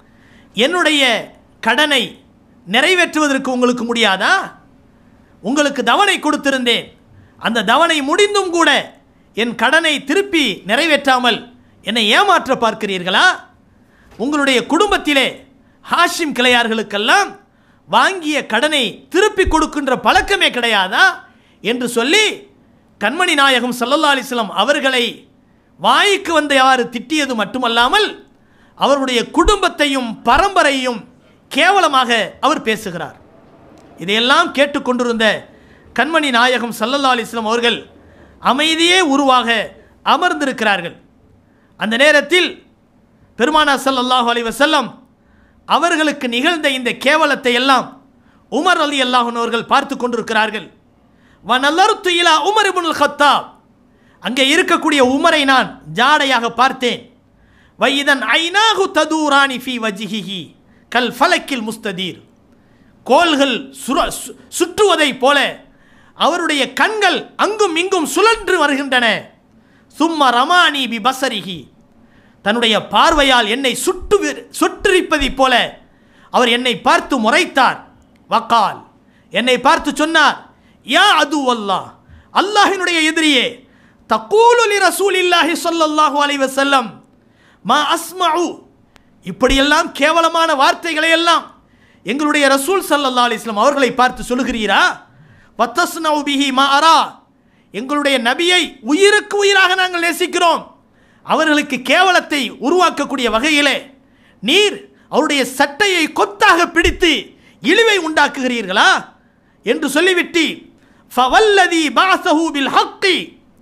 என்னுடைய கடனை நிறைவேற்றுவதற்கு உங்களுக்கு முடியாதா உங்களுக்கு தவணை கொடுத்திருந்தேன் அந்த தவணை முடிந்தும் கூட என் கடனை திருப்பி நிறைவேற்றாமல் என்னை ஏமாற்ற பார்க்கிறீர்களா உங்களுடைய குடும்பத்திலே ஹாஷிம் கிளையார்களுக்கெல்லாம் வாங்கிய கடனை திருப்பி கொடுக்கின்ற பழக்கமே கிடையாதா என்று சொல்லி கண்மணி நாயகம் சல்லல்லா அலிஸ்லாம் அவர்களை வாய்க்கு வந்த யாரு திட்டியது மட்டுமல்லாமல் அவருடைய குடும்பத்தையும் பரம்பரையும் கேவலமாக அவர் பேசுகிறார் இதையெல்லாம் கேட்டுக்கொண்டிருந்த கண்மணி நாயகம் சல்லல்லா அலிஸ்லாம் அவர்கள் அமைதியே உருவாக அமர்ந்திருக்கிறார்கள் அந்த நேரத்தில் பெருமானா ஸல்லல்லாஹு அலைஹி வஸல்லம் அவர்களுக்கு நிகழ்ந்த இந்த கேவலத்தை எல்லாம் உமர் அலி அல்லாஹன் அவர்கள் பார்த்து கொண்டிருக்கிறார்கள் வனல்லர்த்து இலா உமர் இப்னுல் கத்தாப் அங்கே இருக்கக்கூடிய உமரை நான் ஜாடையாக பார்த்தேன் வைதன் ஐநாகு ததூரானி ஃபி வஜிஹிஹி கல் ஃபலக்கில் முஸ்ததீர் கோள்கள் சுர சு- சுற்றுவதைப் போல அவருடைய கண்கள் அங்கும் இங்கும் சுழன்று வருகின்றன சும்மா ரமானி பி பசரிஹி தன்னுடைய பார்வையால் என்னை சுட்டு வி- சுட்டரிப்பதைப் போல அவர் என்னை பார்த்து முறைத்தார் வக்கால் என்னை பார்த்து சொன்னார் யா அது அல்லாஹ் அல்லாஹினுடைய எதிரியே தக்கூலுலி ரசூலில்லாஹி ஸல்லல்லாஹு அலைஹி வஸல்லம் மா அஸ்மஉ இப்படியெல்லாம் கேவலமான வார்த்தைகளை எல்லாம் எங்களுடைய ரசூல் ஸல்லல்லாஹு அலைஹி வஸல்லம் அவர்களை பார்த்து சொல்லுகிறீரா வத்தஸ்னஉ பிஹி மா அரா எங்களுடைய நபியை உயிருக்கு உயிராக நாங்கள் நேசிக்கிறோம் அவர்களுக்கு கேவலத்தை உருவாக்கக்கூடிய வகையிலே நீர் அவருடைய சட்டையை கொத்தாக பிடித்து இழிவை உண்டாக்குகிறீர்களா என்று சொல்லிவிட்டு ஃபவல்லதி பாசஹு பில் ஹக்கி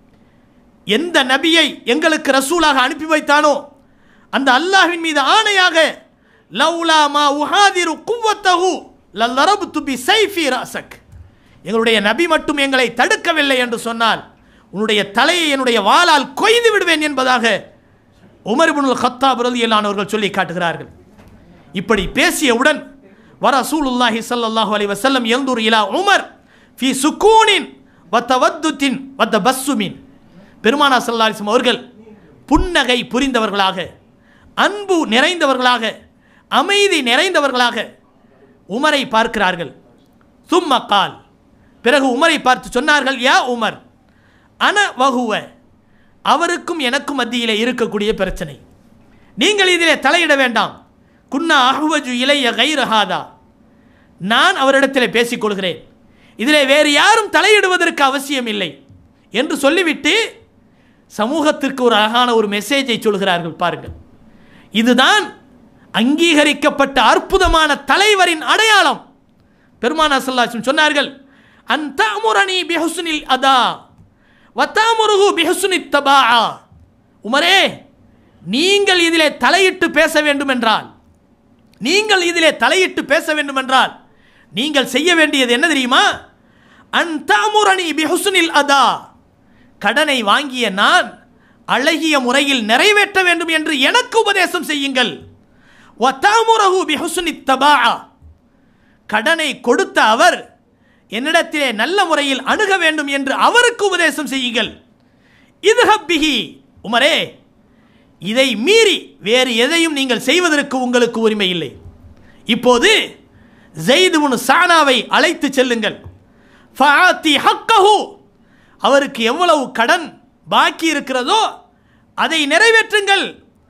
எந்த நபியை எங்களுக்கு ரசூலாக அனுப்பி வைத்தானோ அந்த அல்லாஹ்வின் மீது ஆணையாக லவ்லா மா உஹாதிரு குவத்தஹு லல்லரப்து பி சைஃபி ராசக் எங்களுடைய நபி மட்டும் எங்களை தடுக்கவில்லை என்று சொன்னால் உன்னுடைய தலையை என்னுடைய வாளால் கொய்து விடுவேன் என்பதாக உமர் இப்னுல் கத்தாப் ரலியல்லானவர்கள் சொல்லி காட்டுகிறார்கள் இப்படி பேசியவுடன் வர ரசூலுல்லாஹி ஸல்லல்லாஹு அலைஹி வஸல்லம் யன்துர் இலா உமர் ஃபி சுக்கூனின் வ தவத்துத்தின் வ தபஸ்ஸுமின் பெருமானா ஸல்லல்லாஹு அலைஹி வஸல்லம் அவர்கள் புன்னகை புரிந்தவர்களாக அன்பு நிறைந்தவர்களாக அமைதி நிறைந்தவர்களாக உமரை பார்க்கிறார்கள் சும்ம கால் பிறகு உமரை பார்த்து சொன்னார்கள் யா உமர் அன வகுவ அவருக்கும் எனக்கும் மத்தியிலே இருக்கக்கூடிய பிரச்சனை நீங்கள் இதிலே தலையிட வேண்டாம் குன்னா அஹ்வஜு இளைய கைரஹாதா நான் அவரிடத்தில் பேசிக்கொள்கிறேன் இதிலே வேறு யாரும் தலையிடுவதற்கு அவசியம் இல்லை என்று சொல்லிவிட்டு சமூகத்திற்கு ஒரு அழகான ஒரு மெசேஜை சொல்கிறார்கள் பாருங்கள் இதுதான் அங்கீகரிக்கப்பட்ட அற்புதமான தலைவரின் அடையாளம் பெருமானா சல்லாச்சும் சொன்னார்கள் அந்த அமுரணி பிஹுசுனில் அதா வத்தாமுருகு பிஹுசுனித் தபா உமரே நீங்கள் இதிலே தலையிட்டு பேச வேண்டும் என்றால் நீங்கள் இதிலே தலையிட்டு பேச வேண்டும் என்றால் நீங்கள் செய்ய வேண்டியது என்ன தெரியுமா அன்தாமுரணி பிஹுசுனில் அதா கடனை வாங்கிய நான் அழகிய முறையில் நிறைவேற்ற வேண்டும் என்று எனக்கு உபதேசம் செய்யுங்கள் வத்தாமுரஹு பிஹுசுனித் தபா கடனை கொடுத்த அவர் என்னிடத்திலே நல்ல முறையில் அணுக வேண்டும் என்று அவருக்கு உபதேசம் செய்யுங்கள் இது ஹப்பிஹி உமரே இதை மீறி வேறு எதையும் நீங்கள் செய்வதற்கு உங்களுக்கு உரிமை இல்லை இப்போது ஜெயிதுமுன் சானாவை அழைத்து செல்லுங்கள் ஃபஆத்தி ஹக்கஹு அவருக்கு எவ்வளவு கடன் பாக்கி இருக்கிறதோ அதை நிறைவேற்றுங்கள்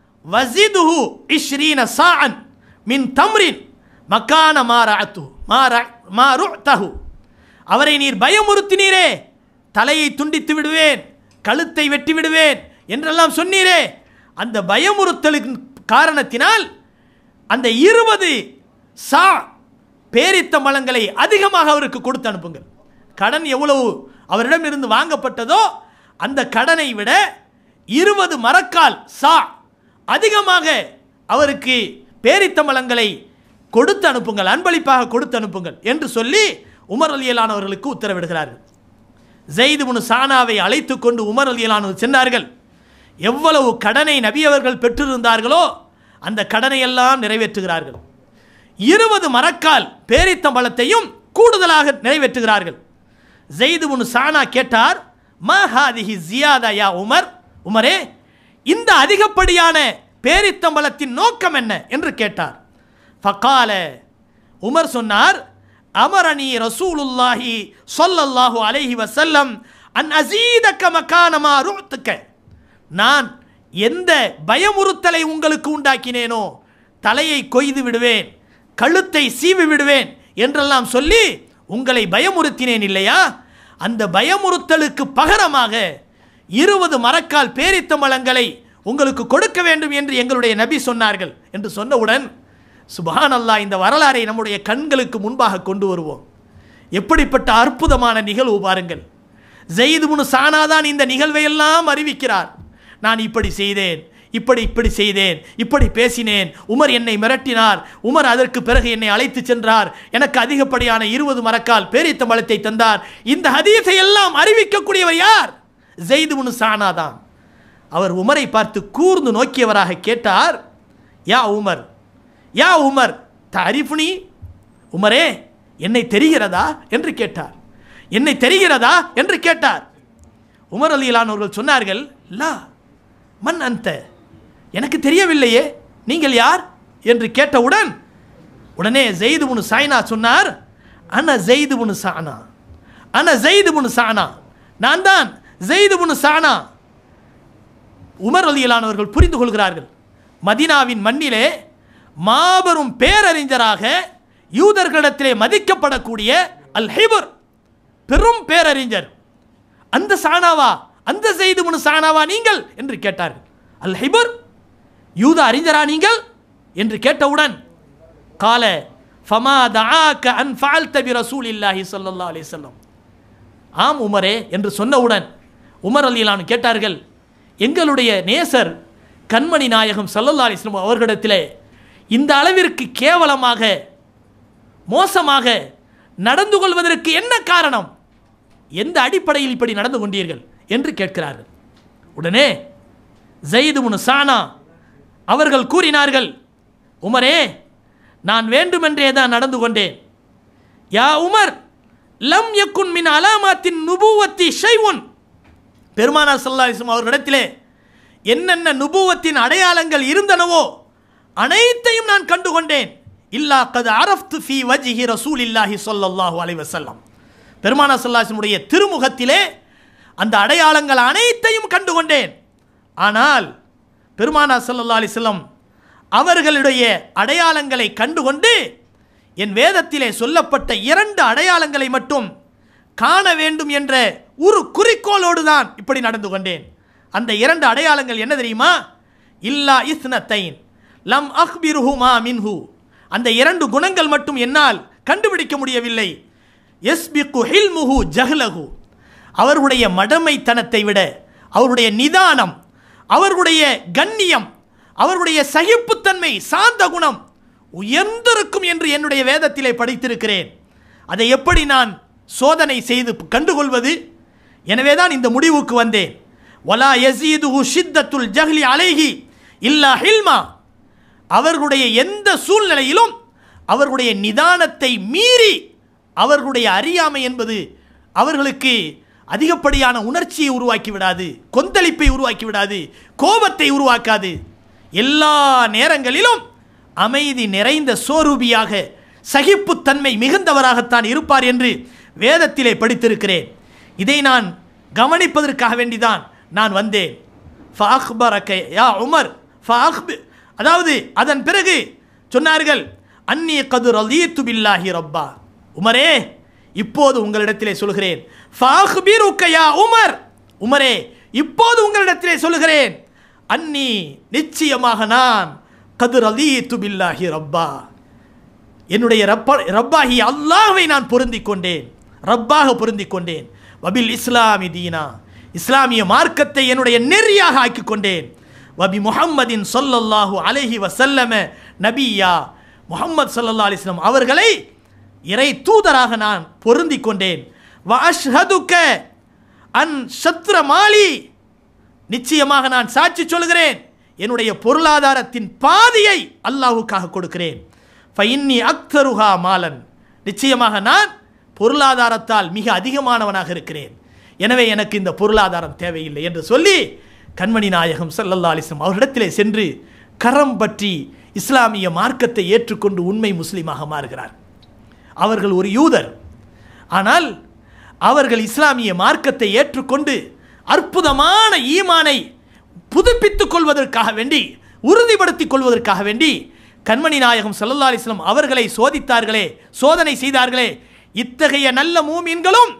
வசிதுஹு இஷ்ரீன சாஅன் மின் தம்ரின் மக்கான மாராத்து மாரா மாருத்தஹு அவரை நீர் பயமுறுத்தினீரே தலையை துண்டித்து விடுவேன் கழுத்தை வெட்டி விடுவேன் என்றெல்லாம் சொன்னீரே அந்த பயமுறுத்தலின் காரணத்தினால் அந்த இருபது சா பேரித்த மலங்களை அதிகமாக அவருக்கு கொடுத்து அனுப்புங்கள் கடன் எவ்வளவு அவரிடம் இருந்து வாங்கப்பட்டதோ அந்த கடனை விட இருபது மரக்கால் சா அதிகமாக அவருக்கு பேரித்த மலங்களை கொடுத்து அனுப்புங்கள் அன்பளிப்பாக கொடுத்து அனுப்புங்கள் என்று சொல்லி உமர் அலியலானவர்களுக்கு உத்தரவிடுகிறார்கள் ஜெயிது முனு சானாவை அழைத்து கொண்டு உமர் அலியலானவர் சென்றார்கள் எவ்வளவு கடனை நபி அவர்கள் பெற்றிருந்தார்களோ அந்த கடனை எல்லாம் நிறைவேற்றுகிறார்கள் இருபது மரக்கால் பேரித்தம்பளத்தையும் கூடுதலாக நிறைவேற்றுகிறார்கள் ஜெயிது முனு சானா கேட்டார் மஹாதிஹி ஜியாதா யா உமர் உமரே இந்த அதிகப்படியான பேரித்தம்பளத்தின் நோக்கம் என்ன என்று கேட்டார் ஃபகால உமர் சொன்னார் அமரணி ரசூலுல்லாஹி சொல்லல்லாஹு அலைஹி வசல்லம் அன் அசீதக்க மக்கானமா ருத்துக்க நான் எந்த பயமுறுத்தலை உங்களுக்கு உண்டாக்கினேனோ தலையை கொய்து விடுவேன் கழுத்தை சீவி விடுவேன் என்றெல்லாம் சொல்லி உங்களை பயமுறுத்தினேன் இல்லையா அந்த பயமுறுத்தலுக்கு பகரமாக இருபது மரக்கால் பேரித்த மலங்களை உங்களுக்கு கொடுக்க வேண்டும் என்று எங்களுடைய நபி சொன்னார்கள் என்று சொன்னவுடன் சுபஹான் அல்லாஹ் இந்த வரலாறை நம்முடைய கண்களுக்கு முன்பாக கொண்டு வருவோம் எப்படிப்பட்ட அற்புதமான நிகழ்வு பாருங்கள் ஜெயிது முனு சானாதான் இந்த நிகழ்வை எல்லாம் அறிவிக்கிறார் நான் இப்படி செய்தேன் இப்படி இப்படி செய்தேன் இப்படி பேசினேன் உமர் என்னை மிரட்டினார் உமர் அதற்கு பிறகு என்னை அழைத்து சென்றார் எனக்கு அதிகப்படியான இருபது மரக்கால் பேரித்த மலத்தை தந்தார் இந்த ஹதீஸை எல்லாம் அறிவிக்கக்கூடியவர் யார் ஜெயிது முனு சானா தான் அவர் உமரை பார்த்து கூர்ந்து நோக்கியவராக கேட்டார் யா உமர் யா உமர் தாரிஃபுனி உமரே என்னை தெரிகிறதா என்று கேட்டார் என்னை தெரிகிறதா என்று கேட்டார் உமர் அலிலானவர்கள் சொன்னார்கள் லா மன் அந்த எனக்கு தெரியவில்லையே நீங்கள் யார் என்று கேட்டவுடன் உடனே ஜெயிது முனு சாய்னா சொன்னார் அன ஜெயிது முனு சானா அன ஜெயிது முனு சானா நான் தான் ஜெயிது முனு சானா உமர் அலியலானவர்கள் புரிந்து கொள்கிறார்கள் மதினாவின் மண்ணிலே மாபெரும் பேரறிஞராக யூதர்களிடத்திலே மதிக்கப்படக்கூடிய அல் ஹைபர் பெரும் பேரறிஞர் அந்த சானாவா அந்த செய்து முனு சானாவா நீங்கள் என்று கேட்டார்கள் அல் ஹைபர் யூத அறிஞரா நீங்கள் என்று கேட்டவுடன் கால ஃபமா தஆக்க அன் ஃபஅல்த பி ரசூலில்லாஹி ஸல்லல்லாஹு அலைஹி வஸல்லம் ஆம் உமரே என்று சொன்னவுடன் உமர் அலிலான் கேட்டார்கள் எங்களுடைய நேசர் கண்மணி நாயகம் சல்லல்லா அலிஸ்லம் அவர்களிடத்திலே இந்த அளவிற்கு கேவலமாக மோசமாக நடந்து கொள்வதற்கு என்ன காரணம் எந்த அடிப்படையில் இப்படி நடந்து கொண்டீர்கள் என்று கேட்கிறார்கள் உடனே ஜெயிது முனு சானா அவர்கள் கூறினார்கள் உமரே நான் வேண்டுமென்றே தான் நடந்து கொண்டேன் யா உமர் லம் யக்குன் மின் அலாமாத்தின் நுபுவத்தி ஷைவுன் பெருமானார் சல்லாஹிஸ்லம் அவர்களிடத்திலே என்னென்ன நுபுவத்தின் அடையாளங்கள் இருந்தனவோ அனைத்தையும் நான் கண்டுகொண்டேன் இல்லா கது அரஃப்து ஃபி வஜ்ஹி ரசூலில்லாஹி ஸல்லல்லாஹு அலைஹி வஸல்லம் பெருமானா ஸல்லல்லாஹு திருமுகத்திலே அந்த அடையாளங்கள் அனைத்தையும் கண்டுகொண்டேன் ஆனால் பெருமானா ஸல்லல்லாஹு அலைஹி வஸல்லம் அவர்களுடைய அடையாளங்களை கண்டுகொண்டு என் வேதத்திலே சொல்லப்பட்ட இரண்டு அடையாளங்களை மட்டும் காண வேண்டும் என்ற ஒரு குறிக்கோளோடு தான் இப்படி நடந்து கொண்டேன் அந்த இரண்டு அடையாளங்கள் என்ன தெரியுமா இல்லா இஸ்னத்தைன் லம் அஹ்பிருஹுமா மின்ஹு அந்த இரண்டு குணங்கள் மட்டும் என்னால் கண்டுபிடிக்க முடியவில்லை எஸ்பிகு ஹில்முஹு ஜஹ்லஹு அவர்களுடைய மடமைத்தனத்தை விட அவருடைய நிதானம் அவர்களுடைய கண்ணியம் அவர்களுடைய சகிப்புத்தன்மை சாந்த குணம் உயர்ந்திருக்கும் என்று என்னுடைய வேதத்திலே படித்திருக்கிறேன் அதை எப்படி நான் சோதனை செய்து கண்டுகொள்வது எனவே தான் இந்த முடிவுக்கு வந்தேன் வலா யசீதுஹு ஷித்தத்துல் ஜஹ்லி அலைஹி இல்லா ஹில்மா அவர்களுடைய எந்த சூழ்நிலையிலும் அவர்களுடைய நிதானத்தை மீறி அவர்களுடைய அறியாமை என்பது அவர்களுக்கு அதிகப்படியான உணர்ச்சியை உருவாக்கி விடாது கொந்தளிப்பை உருவாக்கி விடாது கோபத்தை உருவாக்காது எல்லா நேரங்களிலும் அமைதி நிறைந்த சோரூபியாக சகிப்புத்தன்மை மிகுந்தவராகத்தான் இருப்பார் என்று வேதத்திலே படித்திருக்கிறேன் இதை நான் கவனிப்பதற்காக வேண்டிதான் நான் வந்தேன் ஃபஅக்பரக யா உமர் ஃபஅக்பி அதாவது அதன் பிறகு சொன்னார்கள் அன்னி கது ரலீத்து பில்லாஹி ரப்பா உமரே இப்போது உங்களிடத்திலே சொல்கிறேன் ஃபஅக்பிருக்க யா உமர் உமரே இப்போது உங்களிடத்திலே சொல்கிறேன் அன்னி நிச்சயமாக நான் கது ரலீத்து பில்லாஹி ரப்பா என்னுடைய ரப்ப ரப்பாகி அல்லாஹ்வை நான் பொருந்திக் கொண்டேன் ரப்பாக பொருந்திக் கொண்டேன் வபில் இஸ்லாமி தீனா இஸ்லாமிய மார்க்கத்தை என்னுடைய நெறியாக ஆக்கிக் கொண்டேன் வபி முஹம்மதின் சொல்லல்லாஹு அலைஹி வசல்லம நபியா முஹம்மது சல்லல்லா அலிஸ்லாம் அவர்களை இறை தூதராக நான் பொருந்திக் கொண்டேன் வ அஷ்ஹதுக்க அன் சத்ர மாலி நிச்சயமாக நான் சாட்சி சொல்கிறேன் என்னுடைய பொருளாதாரத்தின் பாதியை அல்லாஹுக்காக கொடுக்கிறேன் ஃபைன்னி அக்தருஹா மாலன் நிச்சயமாக நான் பொருளாதாரத்தால் மிக அதிகமானவனாக இருக்கிறேன் எனவே எனக்கு இந்த பொருளாதாரம் தேவையில்லை என்று சொல்லி கண்மணி நாயகம் ஸல்லல்லாஹு அலைஹி வஸல்லம் அவரிடத்திலே சென்று கரம் பற்றி இஸ்லாமிய மார்க்கத்தை ஏற்றுக்கொண்டு உண்மை முஸ்லீமாக மாறுகிறார் அவர்கள் ஒரு யூதர் ஆனால் அவர்கள் இஸ்லாமிய மார்க்கத்தை ஏற்றுக்கொண்டு அற்புதமான ஈமானை புதுப்பித்துக் கொள்வதற்காக வேண்டி உறுதிப்படுத்திக் கொள்வதற்காக வேண்டி கண்மணி நாயகம் ஸல்லல்லாஹு அலைஹி வஸல்லம் அவர்களை சோதித்தார்களே சோதனை செய்தார்களே இத்தகைய நல்ல மூமீன்களும்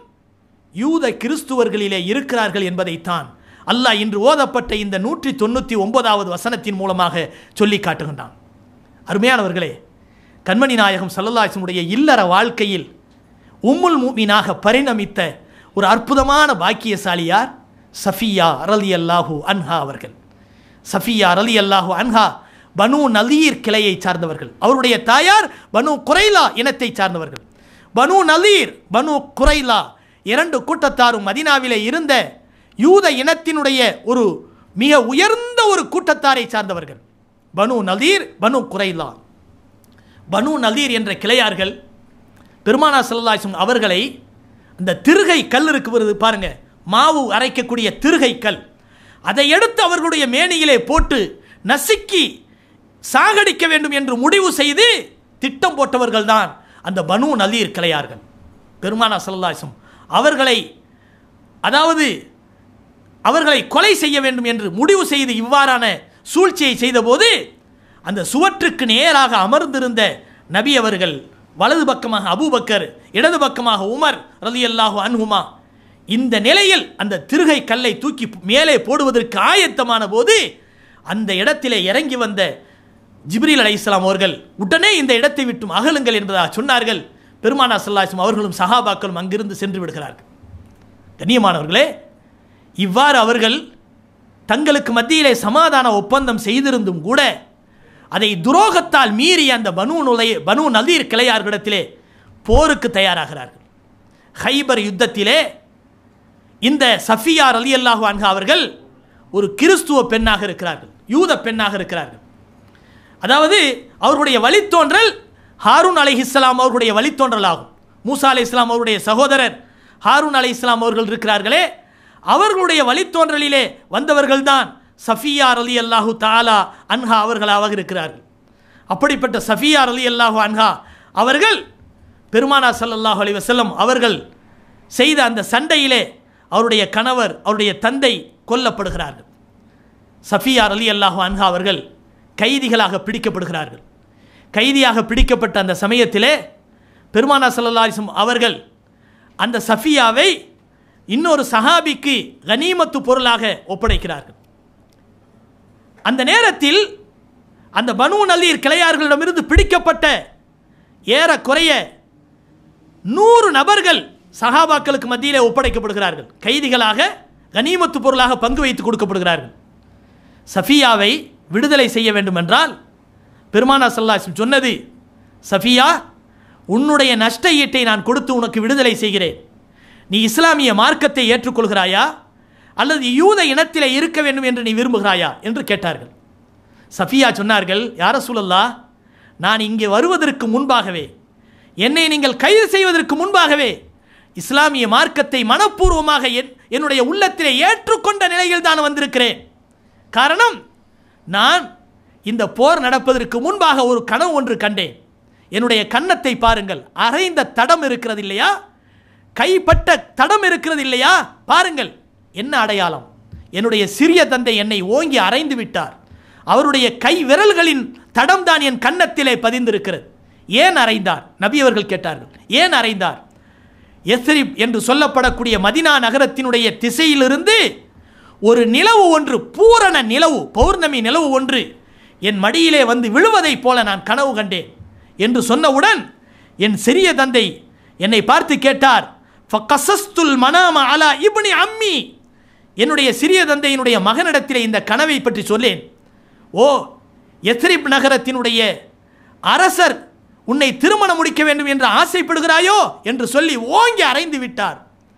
யூத கிறிஸ்துவர்களிலே இருக்கிறார்கள் என்பதைத்தான் அல்லாஹ் இன்று ஓதப்பட்ட இந்த நூற்றி தொண்ணூற்றி ஒன்பதாவது வசனத்தின் மூலமாக சொல்லி காட்டுகின்றான் அருமையானவர்களே கண்மணி நாயகம் சல்லல்லாஹுடைய இல்லற வாழ்க்கையில் உம்முல் மூமினாக பரிணமித்த ஒரு அற்புதமான பாக்கியசாலியார் சஃபியா ரலி அல்லாஹூ அன்ஹா அவர்கள் சஃபியா ரலி அல்லாஹூ அன்ஹா பனு நலீர் கிளையை சார்ந்தவர்கள் அவருடைய தாயார் பனு குரைலா இனத்தை சார்ந்தவர்கள் பனு நலீர் பனு குரைலா இரண்டு கூட்டத்தாரும் மதினாவிலே இருந்த யூத இனத்தினுடைய ஒரு மிக உயர்ந்த ஒரு கூட்டத்தாரை சார்ந்தவர்கள் பனு நலீர் பனு குரைலா பனு நலீர் என்ற கிளையார்கள் பெருமானா சல்லாஹம் அவர்களை அந்த திருகை கல் இருக்கு வருது பாருங்க மாவு அரைக்கக்கூடிய திருகை கல் அதை எடுத்து அவர்களுடைய மேனியிலே போட்டு நசுக்கி சாகடிக்க வேண்டும் என்று முடிவு செய்து திட்டம் போட்டவர்கள் தான் அந்த பனு நலீர் கிளையார்கள் பெருமானா சல்லாஹம் அவர்களை அதாவது அவர்களை கொலை செய்ய வேண்டும் என்று முடிவு செய்து இவ்வாறான சூழ்ச்சியை செய்தபோது அந்த சுவற்றுக்கு நேராக அமர்ந்திருந்த நபி அவர்கள் வலது பக்கமாக அபூபக்கர் இடது பக்கமாக உமர் ரலி அல்லாஹு அன்ஹுமா இந்த நிலையில் அந்த திருகை கல்லை தூக்கி மேலே போடுவதற்கு ஆயத்தமான போது அந்த இடத்திலே இறங்கி வந்த ஜிப்ரீல் அலை இஸ்லாம் அவர்கள் உடனே இந்த இடத்தை விட்டும் அகலுங்கள் என்பதாக சொன்னார்கள் பெருமானா சல்லாஹம் அவர்களும் சஹாபாக்களும் அங்கிருந்து சென்று விடுகிறார்கள் கண்ணியமானவர்களே இவ்வாறு அவர்கள் தங்களுக்கு மத்தியிலே சமாதான ஒப்பந்தம் செய்திருந்தும் கூட அதை துரோகத்தால் மீறி அந்த பனு நுழைய பனு நதீர் கிளையார்களிடத்திலே போருக்கு தயாராகிறார்கள் ஹைபர் யுத்தத்திலே இந்த சஃபியார் அலி அல்லாஹு அன்ஹா அவர்கள் ஒரு கிறிஸ்துவ பெண்ணாக இருக்கிறார்கள் யூத பெண்ணாக இருக்கிறார்கள் அதாவது அவர்களுடைய வழித்தோன்றல் ஹாரூன் அலை இஸ்லாம் அவர்களுடைய வழித்தோன்றல் ஆகும் மூசா அலை இஸ்லாம் அவருடைய சகோதரர் ஹாரூன் அலை இஸ்லாம் அவர்கள் இருக்கிறார்களே அவர்களுடைய வழித்தோன்றலிலே வந்தவர்கள்தான் சஃபியா அலி அல்லாஹு தாலா அன்ஹா அவர்களாக இருக்கிறார்கள் அப்படிப்பட்ட சஃபியா அலி அல்லாஹு அன்ஹா அவர்கள் பெருமானா ஸல்லல்லாஹு அலைஹி வஸல்லம் அவர்கள் செய்த அந்த சண்டையிலே அவருடைய கணவர் அவருடைய தந்தை கொல்லப்படுகிறார்கள் சஃபியா அலி அல்லாஹு அன்ஹா அவர்கள் கைதிகளாக பிடிக்கப்படுகிறார்கள் கைதியாக பிடிக்கப்பட்ட அந்த சமயத்திலே பெருமானா ஸல்லல்லாஹு அலைஹி வஸல்லம் அவர்கள் அந்த சஃபியாவை இன்னொரு சஹாபிக்கு கனிமத்து பொருளாக ஒப்படைக்கிறார்கள் அந்த நேரத்தில் அந்த பனு நல்லீர் கிளையார்களிடமிருந்து பிடிக்கப்பட்ட ஏறக்குறைய நூறு நபர்கள் சஹாபாக்களுக்கு மத்தியிலே ஒப்படைக்கப்படுகிறார்கள் கைதிகளாக கனிமத்து பொருளாக பங்கு வைத்து கொடுக்கப்படுகிறார்கள் சஃபியாவை விடுதலை செய்ய வேண்டும் என்றால் பெருமானா சல்லாஹம் சொன்னது சஃபியா உன்னுடைய நஷ்ட ஈட்டை நான் கொடுத்து உனக்கு விடுதலை செய்கிறேன் நீ இஸ்லாமிய மார்க்கத்தை ஏற்றுக்கொள்கிறாயா அல்லது யூத இனத்திலே இருக்க வேண்டும் என்று நீ விரும்புகிறாயா என்று கேட்டார்கள் சஃபியா சொன்னார்கள் யார சூழல்லா நான் இங்கே வருவதற்கு முன்பாகவே என்னை நீங்கள் கைது செய்வதற்கு முன்பாகவே இஸ்லாமிய மார்க்கத்தை மனப்பூர்வமாக என் என்னுடைய உள்ளத்திலே ஏற்றுக்கொண்ட நிலையில் தான் வந்திருக்கிறேன் காரணம் நான் இந்த போர் நடப்பதற்கு முன்பாக ஒரு கனவு ஒன்று கண்டேன் என்னுடைய கன்னத்தை பாருங்கள் அரைந்த தடம் இருக்கிறது இல்லையா கைப்பட்ட தடம் இருக்கிறது இல்லையா பாருங்கள் என்ன அடையாளம் என்னுடைய சிறிய தந்தை என்னை ஓங்கி அரைந்து விட்டார் அவருடைய கை விரல்களின் தடம் தான் என் கன்னத்திலே பதிந்திருக்கிறது ஏன் அறைந்தார் நபி அவர்கள் கேட்டார்கள் ஏன் அறைந்தார் எஸ்ரிப் என்று சொல்லப்படக்கூடிய மதினா நகரத்தினுடைய திசையிலிருந்து ஒரு நிலவு ஒன்று பூரண நிலவு பௌர்ணமி நிலவு ஒன்று என் மடியிலே வந்து விழுவதைப் போல நான் கனவு கண்டேன் என்று சொன்னவுடன் என் சிறிய தந்தை என்னை பார்த்து கேட்டார் ஃபக்கசஸ்துல் மனாம அலா இப்னி அம்மி என்னுடைய சிறிய தந்தையினுடைய மகனிடத்திலே இந்த கனவை பற்றி சொல்லேன் ஓ எத்ரிப் நகரத்தினுடைய அரசர் உன்னை திருமணம் முடிக்க வேண்டும் என்று ஆசைப்படுகிறாயோ என்று சொல்லி ஓங்கி அறைந்து விட்டார்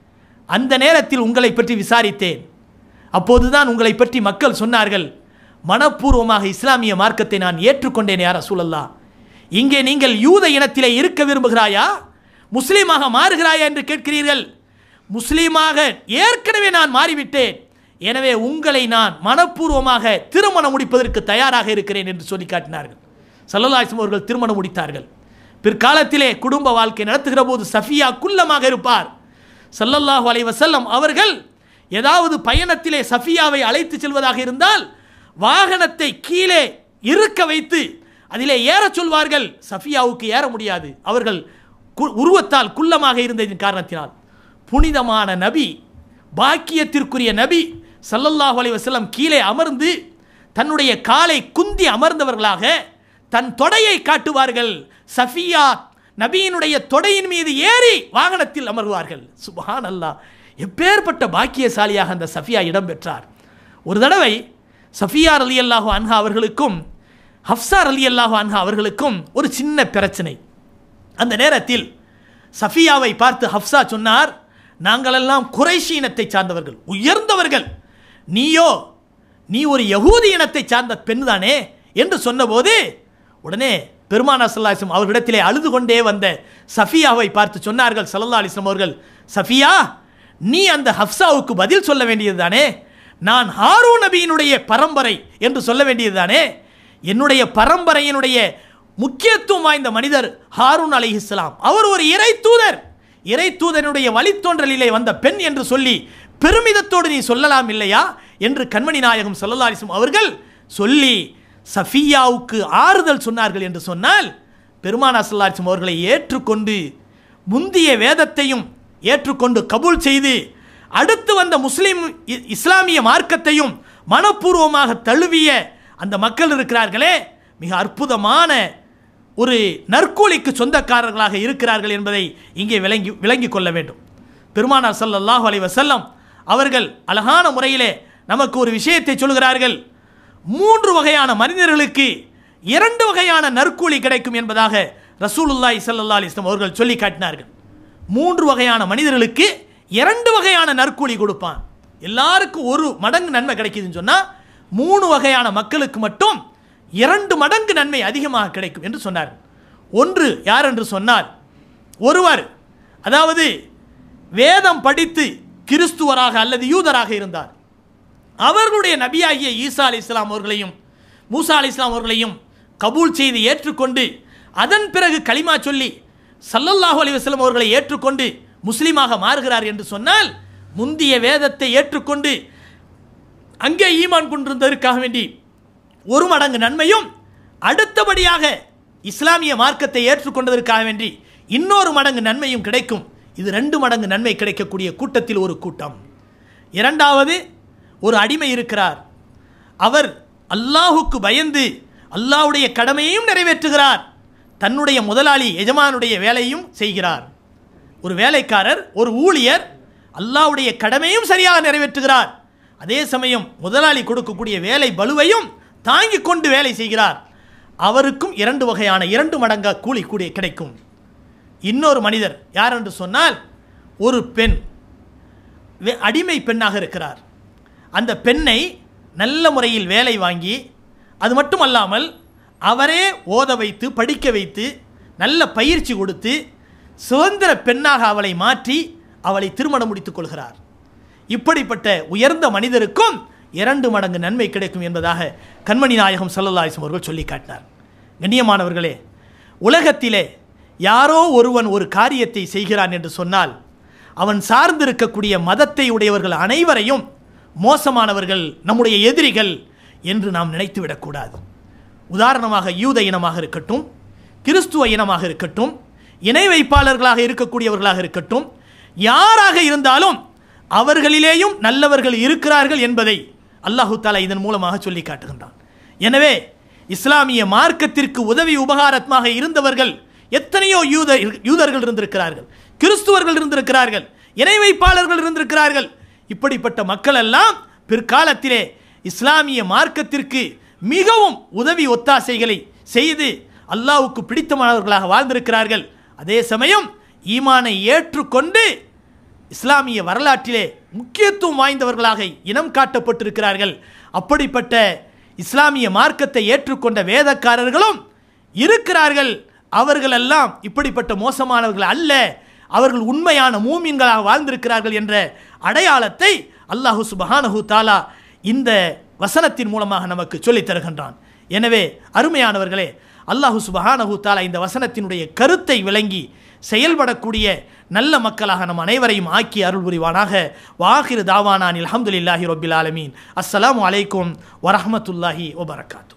அந்த நேரத்தில் உங்களை பற்றி விசாரித்தேன் அப்போதுதான் உங்களை பற்றி மக்கள் சொன்னார்கள் மனப்பூர்வமாக இஸ்லாமிய மார்க்கத்தை நான் ஏற்றுக்கொண்டேன் யார சூழல்லா இங்கே நீங்கள் யூத இனத்திலே இருக்க விரும்புகிறாயா முஸ்லீமாக மாறுகிறாயா என்று கேட்கிறீர்கள் முஸ்லீமாக ஏற்கனவே நான் மாறிவிட்டேன் எனவே உங்களை நான் மனப்பூர்வமாக திருமணம் முடிப்பதற்கு தயாராக இருக்கிறேன் என்று சொல்லி காட்டினார்கள் சல்லல்லாஹிம் அவர்கள் திருமணம் முடித்தார்கள் பிற்காலத்திலே குடும்ப வாழ்க்கை நடத்துகிற போது சஃபியா குள்ளமாக இருப்பார் சல்லல்லாஹு அலைஹி வஸல்லம் அவர்கள் ஏதாவது பயணத்திலே சஃபியாவை அழைத்து செல்வதாக இருந்தால் வாகனத்தை கீழே இருக்க வைத்து அதிலே ஏறச் சொல்வார்கள் சஃபியாவுக்கு ஏற முடியாது அவர்கள் கு- உருவத்தால் குள்ளமாக இருந்ததின் காரணத்தினால் புனிதமான நபி பாக்கியத்திற்குரிய நபி ஸல்லல்லாஹு அலைஹி வஸல்லம் கீழே அமர்ந்து தன்னுடைய காலை குந்தி அமர்ந்தவர்களாக தன் தொடையை காட்டுவார்கள் சஃபியா நபியினுடைய தொடையின் மீது ஏறி வாகனத்தில் அமர்வார்கள் சுபஹான் அல்லாஹ் எப்பேற்பட்ட பாக்கியசாலியாக அந்த சஃபியா இடம்பெற்றார் ஒரு தடவை சஃபியா அலி அல்லாஹு அன்ஹா அவர்களுக்கும் ஹப்சார் அலி அல்லாஹு அன்ஹா அவர்களுக்கும் ஒரு சின்ன பிரச்சனை அந்த நேரத்தில் சஃபியாவை பார்த்து ஹப்சா சொன்னார் நாங்களெல்லாம் குறைஷி இனத்தை சார்ந்தவர்கள் உயர்ந்தவர்கள் நீயோ நீ ஒரு யகூதி இனத்தை சார்ந்த பெண் தானே என்று சொன்னபோது உடனே பெருமானா சல்லாஹம் அவர்களிடத்திலே அழுது கொண்டே வந்த சஃபியாவை பார்த்து சொன்னார்கள் சல்லல்லா அலிஸ்லாம் அவர்கள் சஃபியா நீ அந்த ஹப்சாவுக்கு பதில் சொல்ல வேண்டியது தானே நான் ஹாரூன் நபியினுடைய பரம்பரை என்று சொல்ல வேண்டியது தானே என்னுடைய பரம்பரையினுடைய முக்கியத்துவம் வாய்ந்த மனிதர் ஹாரூன் அலைஹிஸ்ஸலாம் அவர் ஒரு இறை தூதர் இறை தூதனுடைய வழித்தோன்றலிலே வந்த பெண் என்று சொல்லி பெருமிதத்தோடு நீ சொல்லலாம் இல்லையா என்று கண்மணி நாயகம் சொல்லலாரிசும் அவர்கள் சொல்லி சஃபியாவுக்கு ஆறுதல் சொன்னார்கள் என்று சொன்னால் பெருமானா சல்லாரிசும் அவர்களை ஏற்றுக்கொண்டு முந்திய வேதத்தையும் ஏற்றுக்கொண்டு கபூல் செய்து அடுத்து வந்த முஸ்லிம் இ- இஸ்லாமிய மார்க்கத்தையும் மனப்பூர்வமாக தழுவிய அந்த மக்கள் இருக்கிறார்களே மிக அற்புதமான ஒரு நற்கூலிக்கு சொந்தக்காரர்களாக இருக்கிறார்கள் என்பதை இங்கே விளங்கி விளங்கிக் கொள்ள வேண்டும் பெருமானார் ஸல்லல்லாஹு அலைஹி வஸல்லம் அவர்கள் அழகான முறையிலே நமக்கு ஒரு விஷயத்தை சொல்கிறார்கள் மூன்று வகையான மனிதர்களுக்கு இரண்டு வகையான நற்கூலி கிடைக்கும் என்பதாக ரசூலுல்லாஹி ஸல்லல்லாஹு அலைஹி வஸல்லம் அவர்கள் சொல்லி காட்டினார்கள் மூன்று வகையான மனிதர்களுக்கு இரண்டு வகையான நற்கூலி கொடுப்பான் எல்லாருக்கும் ஒரு மடங்கு நன்மை கிடைக்குதுன்னு சொன்னா மூணு வகையான மக்களுக்கு மட்டும் இரண்டு மடங்கு நன்மை அதிகமாக கிடைக்கும் என்று சொன்னார்கள் ஒன்று யார் என்று சொன்னால் ஒருவர் அதாவது வேதம் படித்து கிறிஸ்துவராக அல்லது யூதராக இருந்தார் அவர்களுடைய நபியாகிய ஈசா அலி இஸ்லாம் அவர்களையும் மூசா அலி இஸ்லாம் அவர்களையும் கபூல் செய்து ஏற்றுக்கொண்டு அதன் பிறகு களிமா சொல்லி சல்லல்லாஹு அலைஹி வஸல்லம் அவர்களை ஏற்றுக்கொண்டு முஸ்லீமாக மாறுகிறார் என்று சொன்னால் முந்திய வேதத்தை ஏற்றுக்கொண்டு அங்கே ஈமான் கொண்டிருந்ததற்காக வேண்டி ஒரு மடங்கு நன்மையும் அடுத்தபடியாக இஸ்லாமிய மார்க்கத்தை ஏற்றுக்கொண்டதற்காக வேண்டி இன்னொரு மடங்கு நன்மையும் கிடைக்கும் இது ரெண்டு மடங்கு நன்மை கிடைக்கக்கூடிய கூட்டத்தில் ஒரு கூட்டம் இரண்டாவது ஒரு அடிமை இருக்கிறார் அவர் அல்லாஹுக்கு பயந்து அல்லாஹ்வுடைய கடமையையும் நிறைவேற்றுகிறார் தன்னுடைய முதலாளி எஜமானுடைய வேலையும் செய்கிறார் ஒரு வேலைக்காரர் ஒரு ஊழியர் அல்லாஹ்வுடைய கடமையும் சரியாக நிறைவேற்றுகிறார் அதே சமயம் முதலாளி கொடுக்கக்கூடிய வேலை பலுவையும் தாங்கிக் கொண்டு வேலை செய்கிறார் அவருக்கும் இரண்டு வகையான இரண்டு மடங்கா கூலி கூடிய கிடைக்கும் இன்னொரு மனிதர் யார் என்று சொன்னால் ஒரு பெண் வே- அடிமை பெண்ணாக இருக்கிறார் அந்த பெண்ணை நல்ல முறையில் வேலை வாங்கி அது மட்டுமல்லாமல் அவரே ஓத வைத்து படிக்க வைத்து நல்ல பயிற்சி கொடுத்து சுதந்திர பெண்ணாக அவளை மாற்றி அவளை திருமணம் முடித்துக் கொள்கிறார் இப்படிப்பட்ட உயர்ந்த மனிதருக்கும் இரண்டு மடங்கு நன்மை கிடைக்கும் என்பதாக கண்மணி நாயகம் சல்லல்லாஹிஸ்லம் அவர்கள் சொல்லி காட்டினார் கண்ணியமானவர்களே உலகத்திலே யாரோ ஒருவன் ஒரு காரியத்தை செய்கிறான் என்று சொன்னால் அவன் சார்ந்திருக்கக்கூடிய மதத்தை உடையவர்கள் அனைவரையும் மோசமானவர்கள் நம்முடைய எதிரிகள் என்று நாம் நினைத்து விடக்கூடாது உதாரணமாக யூத இனமாக இருக்கட்டும் கிறிஸ்துவ இனமாக இருக்கட்டும் இணை வைப்பாளர்களாக இருக்கக்கூடியவர்களாக இருக்கட்டும் யாராக இருந்தாலும் அவர்களிலேயும் நல்லவர்கள் இருக்கிறார்கள் என்பதை அல்லாஹு தாலா இதன் மூலமாக சொல்லி காட்டுகின்றான் எனவே இஸ்லாமிய மார்க்கத்திற்கு உதவி உபகாரமாக இருந்தவர்கள் எத்தனையோ யூத யூதர்கள் இருந்திருக்கிறார்கள் கிறிஸ்துவர்கள் இருந்திருக்கிறார்கள் இணை வைப்பாளர்கள் இருந்திருக்கிறார்கள் இப்படிப்பட்ட மக்கள் எல்லாம் பிற்காலத்திலே இஸ்லாமிய மார்க்கத்திற்கு மிகவும் உதவி ஒத்தாசைகளை செய்து அல்லாஹ்வுக்கு பிடித்தமானவர்களாக வாழ்ந்திருக்கிறார்கள் அதே சமயம் ஈமானை ஏற்றுக்கொண்டு இஸ்லாமிய வரலாற்றிலே முக்கியத்துவம் வாய்ந்தவர்களாக இனம் காட்டப்பட்டிருக்கிறார்கள் அப்படிப்பட்ட இஸ்லாமிய மார்க்கத்தை ஏற்றுக்கொண்ட வேதக்காரர்களும் இருக்கிறார்கள் அவர்களெல்லாம் இப்படிப்பட்ட மோசமானவர்கள் அல்ல அவர்கள் உண்மையான மூமின்களாக வாழ்ந்திருக்கிறார்கள் என்ற அடையாளத்தை அல்லாஹு சுபஹானஹு தாலா இந்த வசனத்தின் மூலமாக நமக்கு சொல்லித் தருகின்றான் எனவே அருமையானவர்களே அல்லாஹு சுபஹானஹு தாலா இந்த வசனத்தினுடைய கருத்தை விளங்கி செயல்படக்கூடிய நல்ல மக்களாக நம் அனைவரையும் ஆக்கி அருள் புரிவானாக வாஹிர் தாவானான் அல்ஹம்துலில்லாஹி ரொபில் ஆலமீன் அஸ்ஸலாமு அலைக்கும் வரஹ்மத்துல்லாஹி வபரகாத்து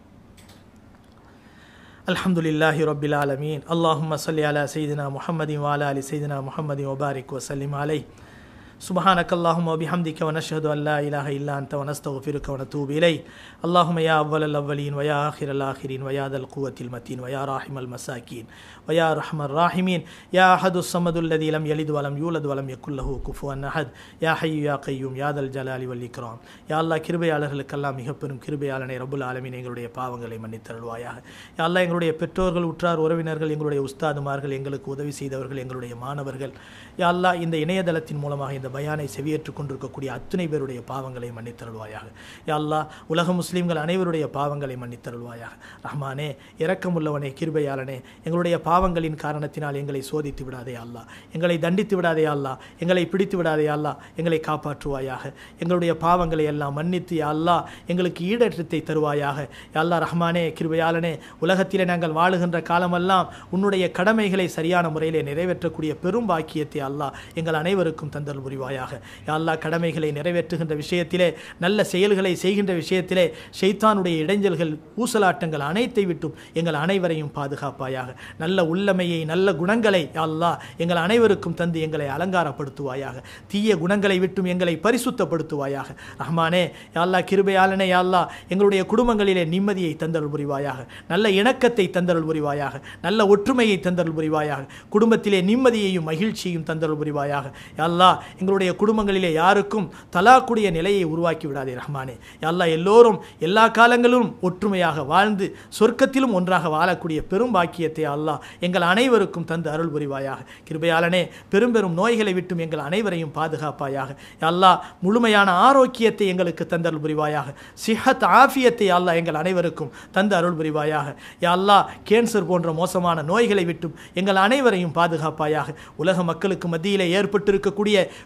الحمد لله رب العالمين اللهم صل على سيدنا محمد وعلى ال سيدنا محمد وبارك وسلم عليه سبحانك اللهم وبحمدك ونشهد ان لا اله الا انت ونستغفرك ونتوب اليك اللهم يا اول الاولين ويا اخر الاخرين ويا ذا القوه المتين ويا راحم المساكين ويا ارحم الراحمين يا احد الصمد الذي لم يلد ولم يولد ولم يكن له كفوا احد يا حي يا قيوم يا ذا الجلال والاكرام يا الله கிருபையாளர்களுக்கெல்லாம் மிக பெரும் கிருபையாளனை ரபுல் ஆலமீன் எங்களுடைய பாவங்களை மன்னித்தருள்வாயாக யா அல்லாஹ் எங்களுடைய பெற்றோர்கள் உற்றார் உறவினர்கள் எங்களுடைய உஸ்தாதுமார்கள் எங்களுக்கு உதவி செய்தவர்கள் எங்களுடைய மாணவர்கள் யா அல்லாஹ் இந்த இணையதளத்தின் மூலமாக இந்த பயானை செவியேற்றுக் கொண்டிருக்கக்கூடிய அத்தனை பேருடைய பாவங்களை மன்னித்தருள்வாயாக யா அல்லாஹ் உலக முஸ்லீம்கள் அனைவருடைய பாவங்களை மன்னித்தருள்வாயாக ரஹ்மானே இரக்கமுள்ளவனே கிருபையாளனே எங்களுடைய பாவங்களின் காரணத்தினால் எங்களை சோதித்து விடாதே அல்லாஹ் எங்களை தண்டித்து விடாதே அல்லாஹ் எங்களை பிடித்து விடாதே அல்லாஹ் எங்களை காப்பாற்றுவாயாக எங்களுடைய பாவங்களை எல்லாம் மன்னித்து யா அல்லாஹ் எங்களுக்கு ஈடேற்றத்தை தருவாயாக யா அல்லாஹ் ரஹ்மானே கிருபையாளனே உலகத்திலே நாங்கள் வாழுகின்ற காலமெல்லாம் உன்னுடைய கடமைகளை சரியான முறையிலே நிறைவேற்றக்கூடிய பெரும் பாக்கியத்தை அல்லாஹ் எங்கள் அனைவருக்கும் தந்தல் புரிவாயாக யா அல்லாஹ் கடமைகளை நிறைவேற்றுகின்ற விஷயத்திலே நல்ல செயல்களை செய்கின்ற விஷயத்திலே ஷைத்தானுடைய இடைஞ்சல்கள் ஊசலாட்டங்கள் அனைத்தை விட்டும் எங்கள் அனைவரையும் பாதுகாப்பாயாக நல்ல உள்ளமையை நல்ல குணங்களை யா அல்லாஹ் எங்கள் அனைவருக்கும் தந்து எங்களை அலங்காரப்படுத்துவாயாக தீய குணங்களை விட்டும் எங்களை பரிசுத்தப்படுத்துவாயாக ரஹ்மானே யா அல்லாஹ் கிருபையாளனே யா அல்லாஹ் எங்களுடைய குடும்பங்களிலே நிம்மதியை தந்தருள் புரிவாயாக நல்ல இணக்கத்தை தந்தருள் புரிவாயாக நல்ல ஒற்றுமையை தந்தருள் புரிவாயாக குடும்பத்திலே நிம்மதியையும் மகிழ்ச்சியையும் தந்தருள் புரிவாயாக யா அல்லாஹ் எங்களுடைய குடும்பங்களிலே யாருக்கும் தலாக்குடைய நிலையை உருவாக்கி விடாதே ரஹ்மானே யா அல்லாஹ் எல்லோரும் எல்லா காலங்களிலும் ஒற்றுமையாக வாழ்ந்து சொர்க்கத்திலும் ஒன்றாக வாழக்கூடிய பெரும் பாக்கியத்தை அல்லாஹ் எங்கள் அனைவருக்கும் தந்து அருள் புரிவாயாக கிருபையாளனே பெரும் பெரும் நோய்களை விட்டும் எங்கள் அனைவரையும் பாதுகாப்பாயாக யா அல்லாஹ் முழுமையான ஆரோக்கியத்தை எங்களுக்கு தந்தருள் புரிவாயாக சிஹத் ஆஃபியத்தை யா அல்லாஹ் எங்கள் அனைவருக்கும் தந்து அருள் புரிவாயாக யா அல்லாஹ் கேன்சர் போன்ற மோசமான நோய்களை விட்டும் எங்கள் அனைவரையும் பாதுகாப்பாயாக உலக மக்களுக்கு மத்தியிலே ஏற்பட்டிருக்கக்கூடிய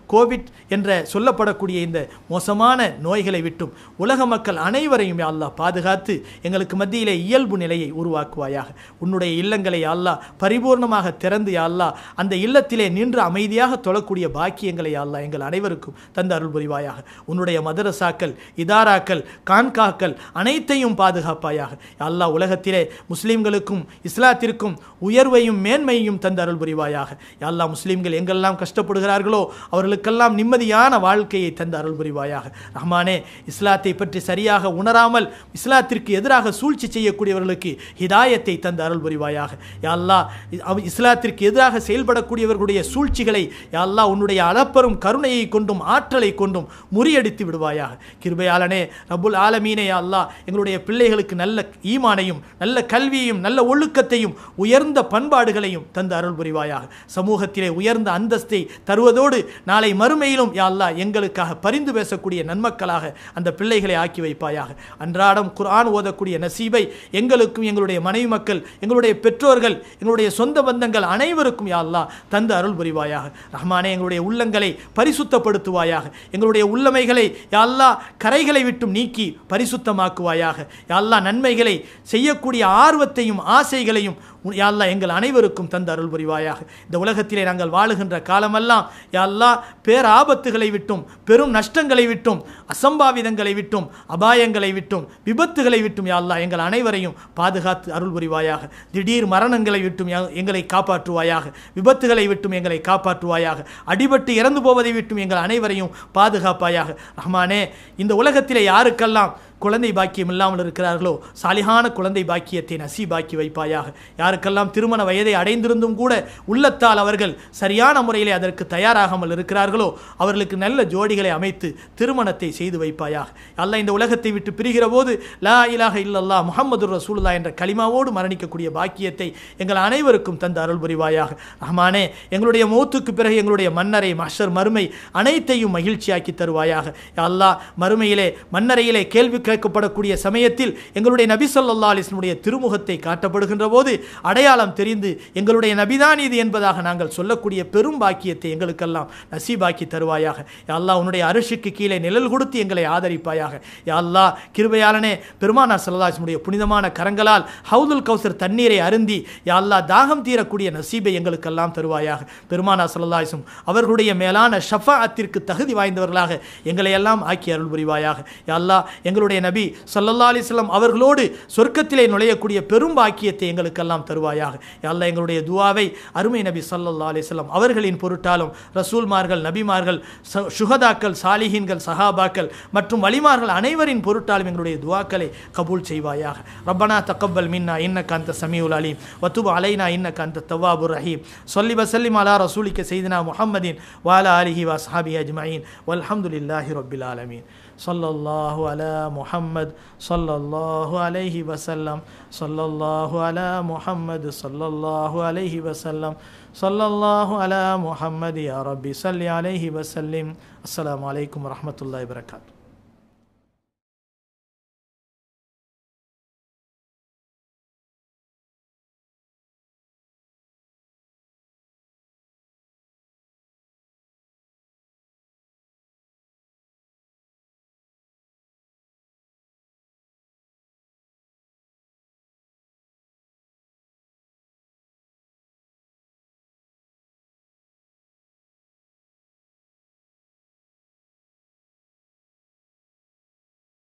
கோவிட் என்ற சொல்லப்படக்கூடிய இந்த மோசமான நோய்களை விட்டும் உலக மக்கள் அனைவரையும் யா அல்லாஹ் பாதுகாத்து எங்களுக்கு மத்தியிலே இயல்பு நிலையை உருவாக்குவாயாக உன்னுடைய இல்லங்களை யா அல்லாஹ் பரிபூர்ணமாக திறந்து யா அல்லாஹ் அந்த இல்லத்திலே நின்று அமைதியாக தொழக்கூடிய பாக்கியங்களை யா அல்லாஹ் எங்கள் அனைவருக்கும் தந்து அருள் புரிவாயாக உன்னுடைய மதரசாக்கள் இதாராக்கள் கான்காக்கள் அனைத்தையும் பாதுகாப்பாயாக யா அல்லாஹ் உலகத்திலே முஸ்லிம்களுக்கும் இஸ்லாத்திற்கும் உயர்வையும் மேன்மையும் தந்து அருள் புரிவாயாக யா அல்லாஹ் முஸ்லிம்கள் எங்கெல்லாம் கஷ்டப்படுகிறார்களோ அவர்களுக்கெல்லாம் நிம்மதியான வாழ்க்கையை தந்து அருள் புரிவாயாக ரஹ்மானே இஸ்லாத்தை பற்றி சரியாக உணராமல் இஸ்லாத்திற்கு எதிராக சூழ்ச்சி செய்யக்கூடியவர்களுக்கு ஹிதாயத்தை தந்து அருள் புரிவாயாக யா அல்லாஹ் இ- அவ- இஸ்லாத்திற்கு எதிராக செயல்படக்கூடியவர்களுடைய சூழ்ச்சிகளை யா அல்லாஹ் உன்னுடைய அளப்பரும் கருணையை கொண்டும் ஆற்றலை கொண்டும் முறியடித்து விடுவாயாக கிருபையாளனே ரப்புல் ஆலமீனே யா அல்லாஹ் எங்களுடைய பிள்ளைகளுக்கு நல்ல ஈமானையும் நல்ல கல்வியையும் நல்ல ஒழுக்கத்தையும் உயர்ந்த பண்பாடுகளையும் தந்து அருள் புரிவாயாக சமூகத்திலே உயர்ந்த அந்தஸ்தை தருவதோடு நாளை மறுமையிலும் யா அல்லாஹ் எங்களுக்காக பரிந்து பேசக்கூடிய நன்மக்களாக அந்த பிள்ளைகளை ஆக்கி வைப்பாயாக அன்றாடம் குர்ஆன் ஓதக்கூடிய நசீபை எங்களுக்கும் எங்களுடைய மனைவி மக்கள் எங்களுடைய பெற்றோர்கள் எங்களுடைய சொந்த பந்தங்கள் அனைவருக்கும் யா அல்லாஹ் தந்து அருள் புரிவாயாக ரஹ்மானே எங்களுடைய உள்ளங்களை பரிசுத்தப்படுத்துவாயாக எங்களுடைய உள்ளமைகளை யா அல்லாஹ் கரைகளை விட்டும் நீக்கி பரிசுத்தமாக்குவாயாக யா அல்லாஹ் நன்மைகளை செய்யக்கூடிய ஆர்வத்தையும் ஆசைகளையும் உன் யா அல்லாஹ் எங்கள் அனைவருக்கும் தந்து அருள் புரிவாயாக இந்த உலகத்திலே நாங்கள் வாழுகின்ற காலமெல்லாம் யா அல்லாஹ் பேராபத்துகளை விட்டும் பெரும் நஷ்டங்களை விட்டும் அசம்பாவிதங்களை விட்டும் அபாயங்களை விட்டும் விபத்துகளை விட்டும் யா அல்லாஹ் எங்கள் அனைவரையும் பாதுகாத்து அருள் புரிவாயாக திடீர் மரணங்களை விட்டும் யா- எங்களை காப்பாற்றுவாயாக விபத்துகளை விட்டும் எங்களை காப்பாற்றுவாயாக அடிபட்டு இறந்து போவதை விட்டும் எங்கள் அனைவரையும் பாதுகாப்பாயாக ரஹ்மானே இந்த உலகத்திலே யாருக்கெல்லாம் குழந்தை பாக்கியம் இல்லாமல் இருக்கிறார்களோ சாலிகான குழந்தை பாக்கியத்தை நசீபாக்கி வைப்பாயாக யாருக்கெல்லாம் திருமண வயதை அடைந்திருந்தும் கூட உள்ளத்தால் அவர்கள் சரியான முறையிலே அதற்கு தயாராகாமல் இருக்கிறார்களோ அவர்களுக்கு நல்ல ஜோடிகளை அமைத்து திருமணத்தை செய்து வைப்பாயாக அல்லாஹ் இந்த உலகத்தை விட்டு பிரிகிற போது லா இலாஹ இல்லல்லா முஹம்மது ரசூலுல்லா என்ற கலிமாவோடு மரணிக்கக்கூடிய பாக்கியத்தை எங்கள் அனைவருக்கும் தந்து அருள் புரிவாயாக ரஹ்மானே எங்களுடைய மௌத்துக்கு பிறகு எங்களுடைய மன்னரை மஷர் மறுமை அனைத்தையும் மகிழ்ச்சியாக்கி தருவாயாக யா அல்லாஹ் மறுமையிலே மன்னரையிலே கேள்வி கேட்கப்படக்கூடிய சமயத்தில் எங்களுடைய நபி ஸல்லல்லாஹு அலைஹி வஸல்லம் உடைய திருமுகத்தை காட்டப்படுகின்ற போது அடையாளம் தெரிந்து எங்களுடைய நபிதான் இது என்பதாக நாங்கள் சொல்லக்கூடிய பெரும் பாக்கியத்தை எங்களுக்கெல்லாம் நசீபாக்கி தருவாயாக யா அல்லாஹ் உன்னுடைய அரிசிக்கு கீழே நிழல் கொடுத்து எங்களை ஆதரிப்பாயாக யா அல்லாஹ் கிருபையாளனே பெருமானார் ஸல்லல்லாஹு அலைஹி வஸல்லம் புனிதமான கரங்களால் ஹவுதுல் கௌசர் தண்ணீரை அருந்தி யா அல்லாஹ் தாகம் தீரக்கூடிய நசீபை எங்களுக்கெல்லாம் தருவாயாக பெருமானார் ஸல்லல்லாஹு அலைஹி வஸல்லம் அவர்களுடைய மேலான ஷஃபாஅத்திற்கு தகுதி வாய்ந்தவர்களாக எங்களை எல்லாம் ஆக்கி அருள் புரிவாயாக யா அல்லாஹ் எங்களுடைய நபி ஸல்லல்லாஹு அலைஹி வஸல்லம் அவர்களோடு சொர்க்கத்திலே நுழையக்கூடிய பெரும் பாக்கியத்தை எங்களுக்கெல்லாம் தருவாயாக யா அல்லாஹ் எங்களுடைய துவாவை அருமை நபி ஸல்லல்லாஹு அலைஹி வஸல்லம் அவர்களின் பொருட்டாலும் ரசூல்மார்கள் நபிமார்கள் ச- சுஹதாக்கள் சாலிஹீன்கள் சஹாபாக்கள் மற்றும் வலிமார்கள் அனைவரின் பொருட்டாலும் எங்களுடைய துவாக்களை கபூல் செய்வாயாக ரப்பனா தக்கப்பல் மின்னா இன்னக்க அந்த சமீஉல் அலீம் வத்துபு அலைனா இன்னக்க அந்த தவாபுர் ரஹீம் சொல்லி வசல்லிம் அலா ரசூலிக்க செய்தினா முஹம்மதின் வாலா அலிஹி வஸ்ஹாபி அஜ்மஈன் வல்ஹம்துலில்லாஹி ரப்பில் ஆலமீன் صلى الله على محمد صلى الله عليه وسلم صلى الله على محمد صلى الله عليه وسلم صلى الله على محمد يا ربي صل عليه وسلم السلام عليكم ورحمة الله وبركاته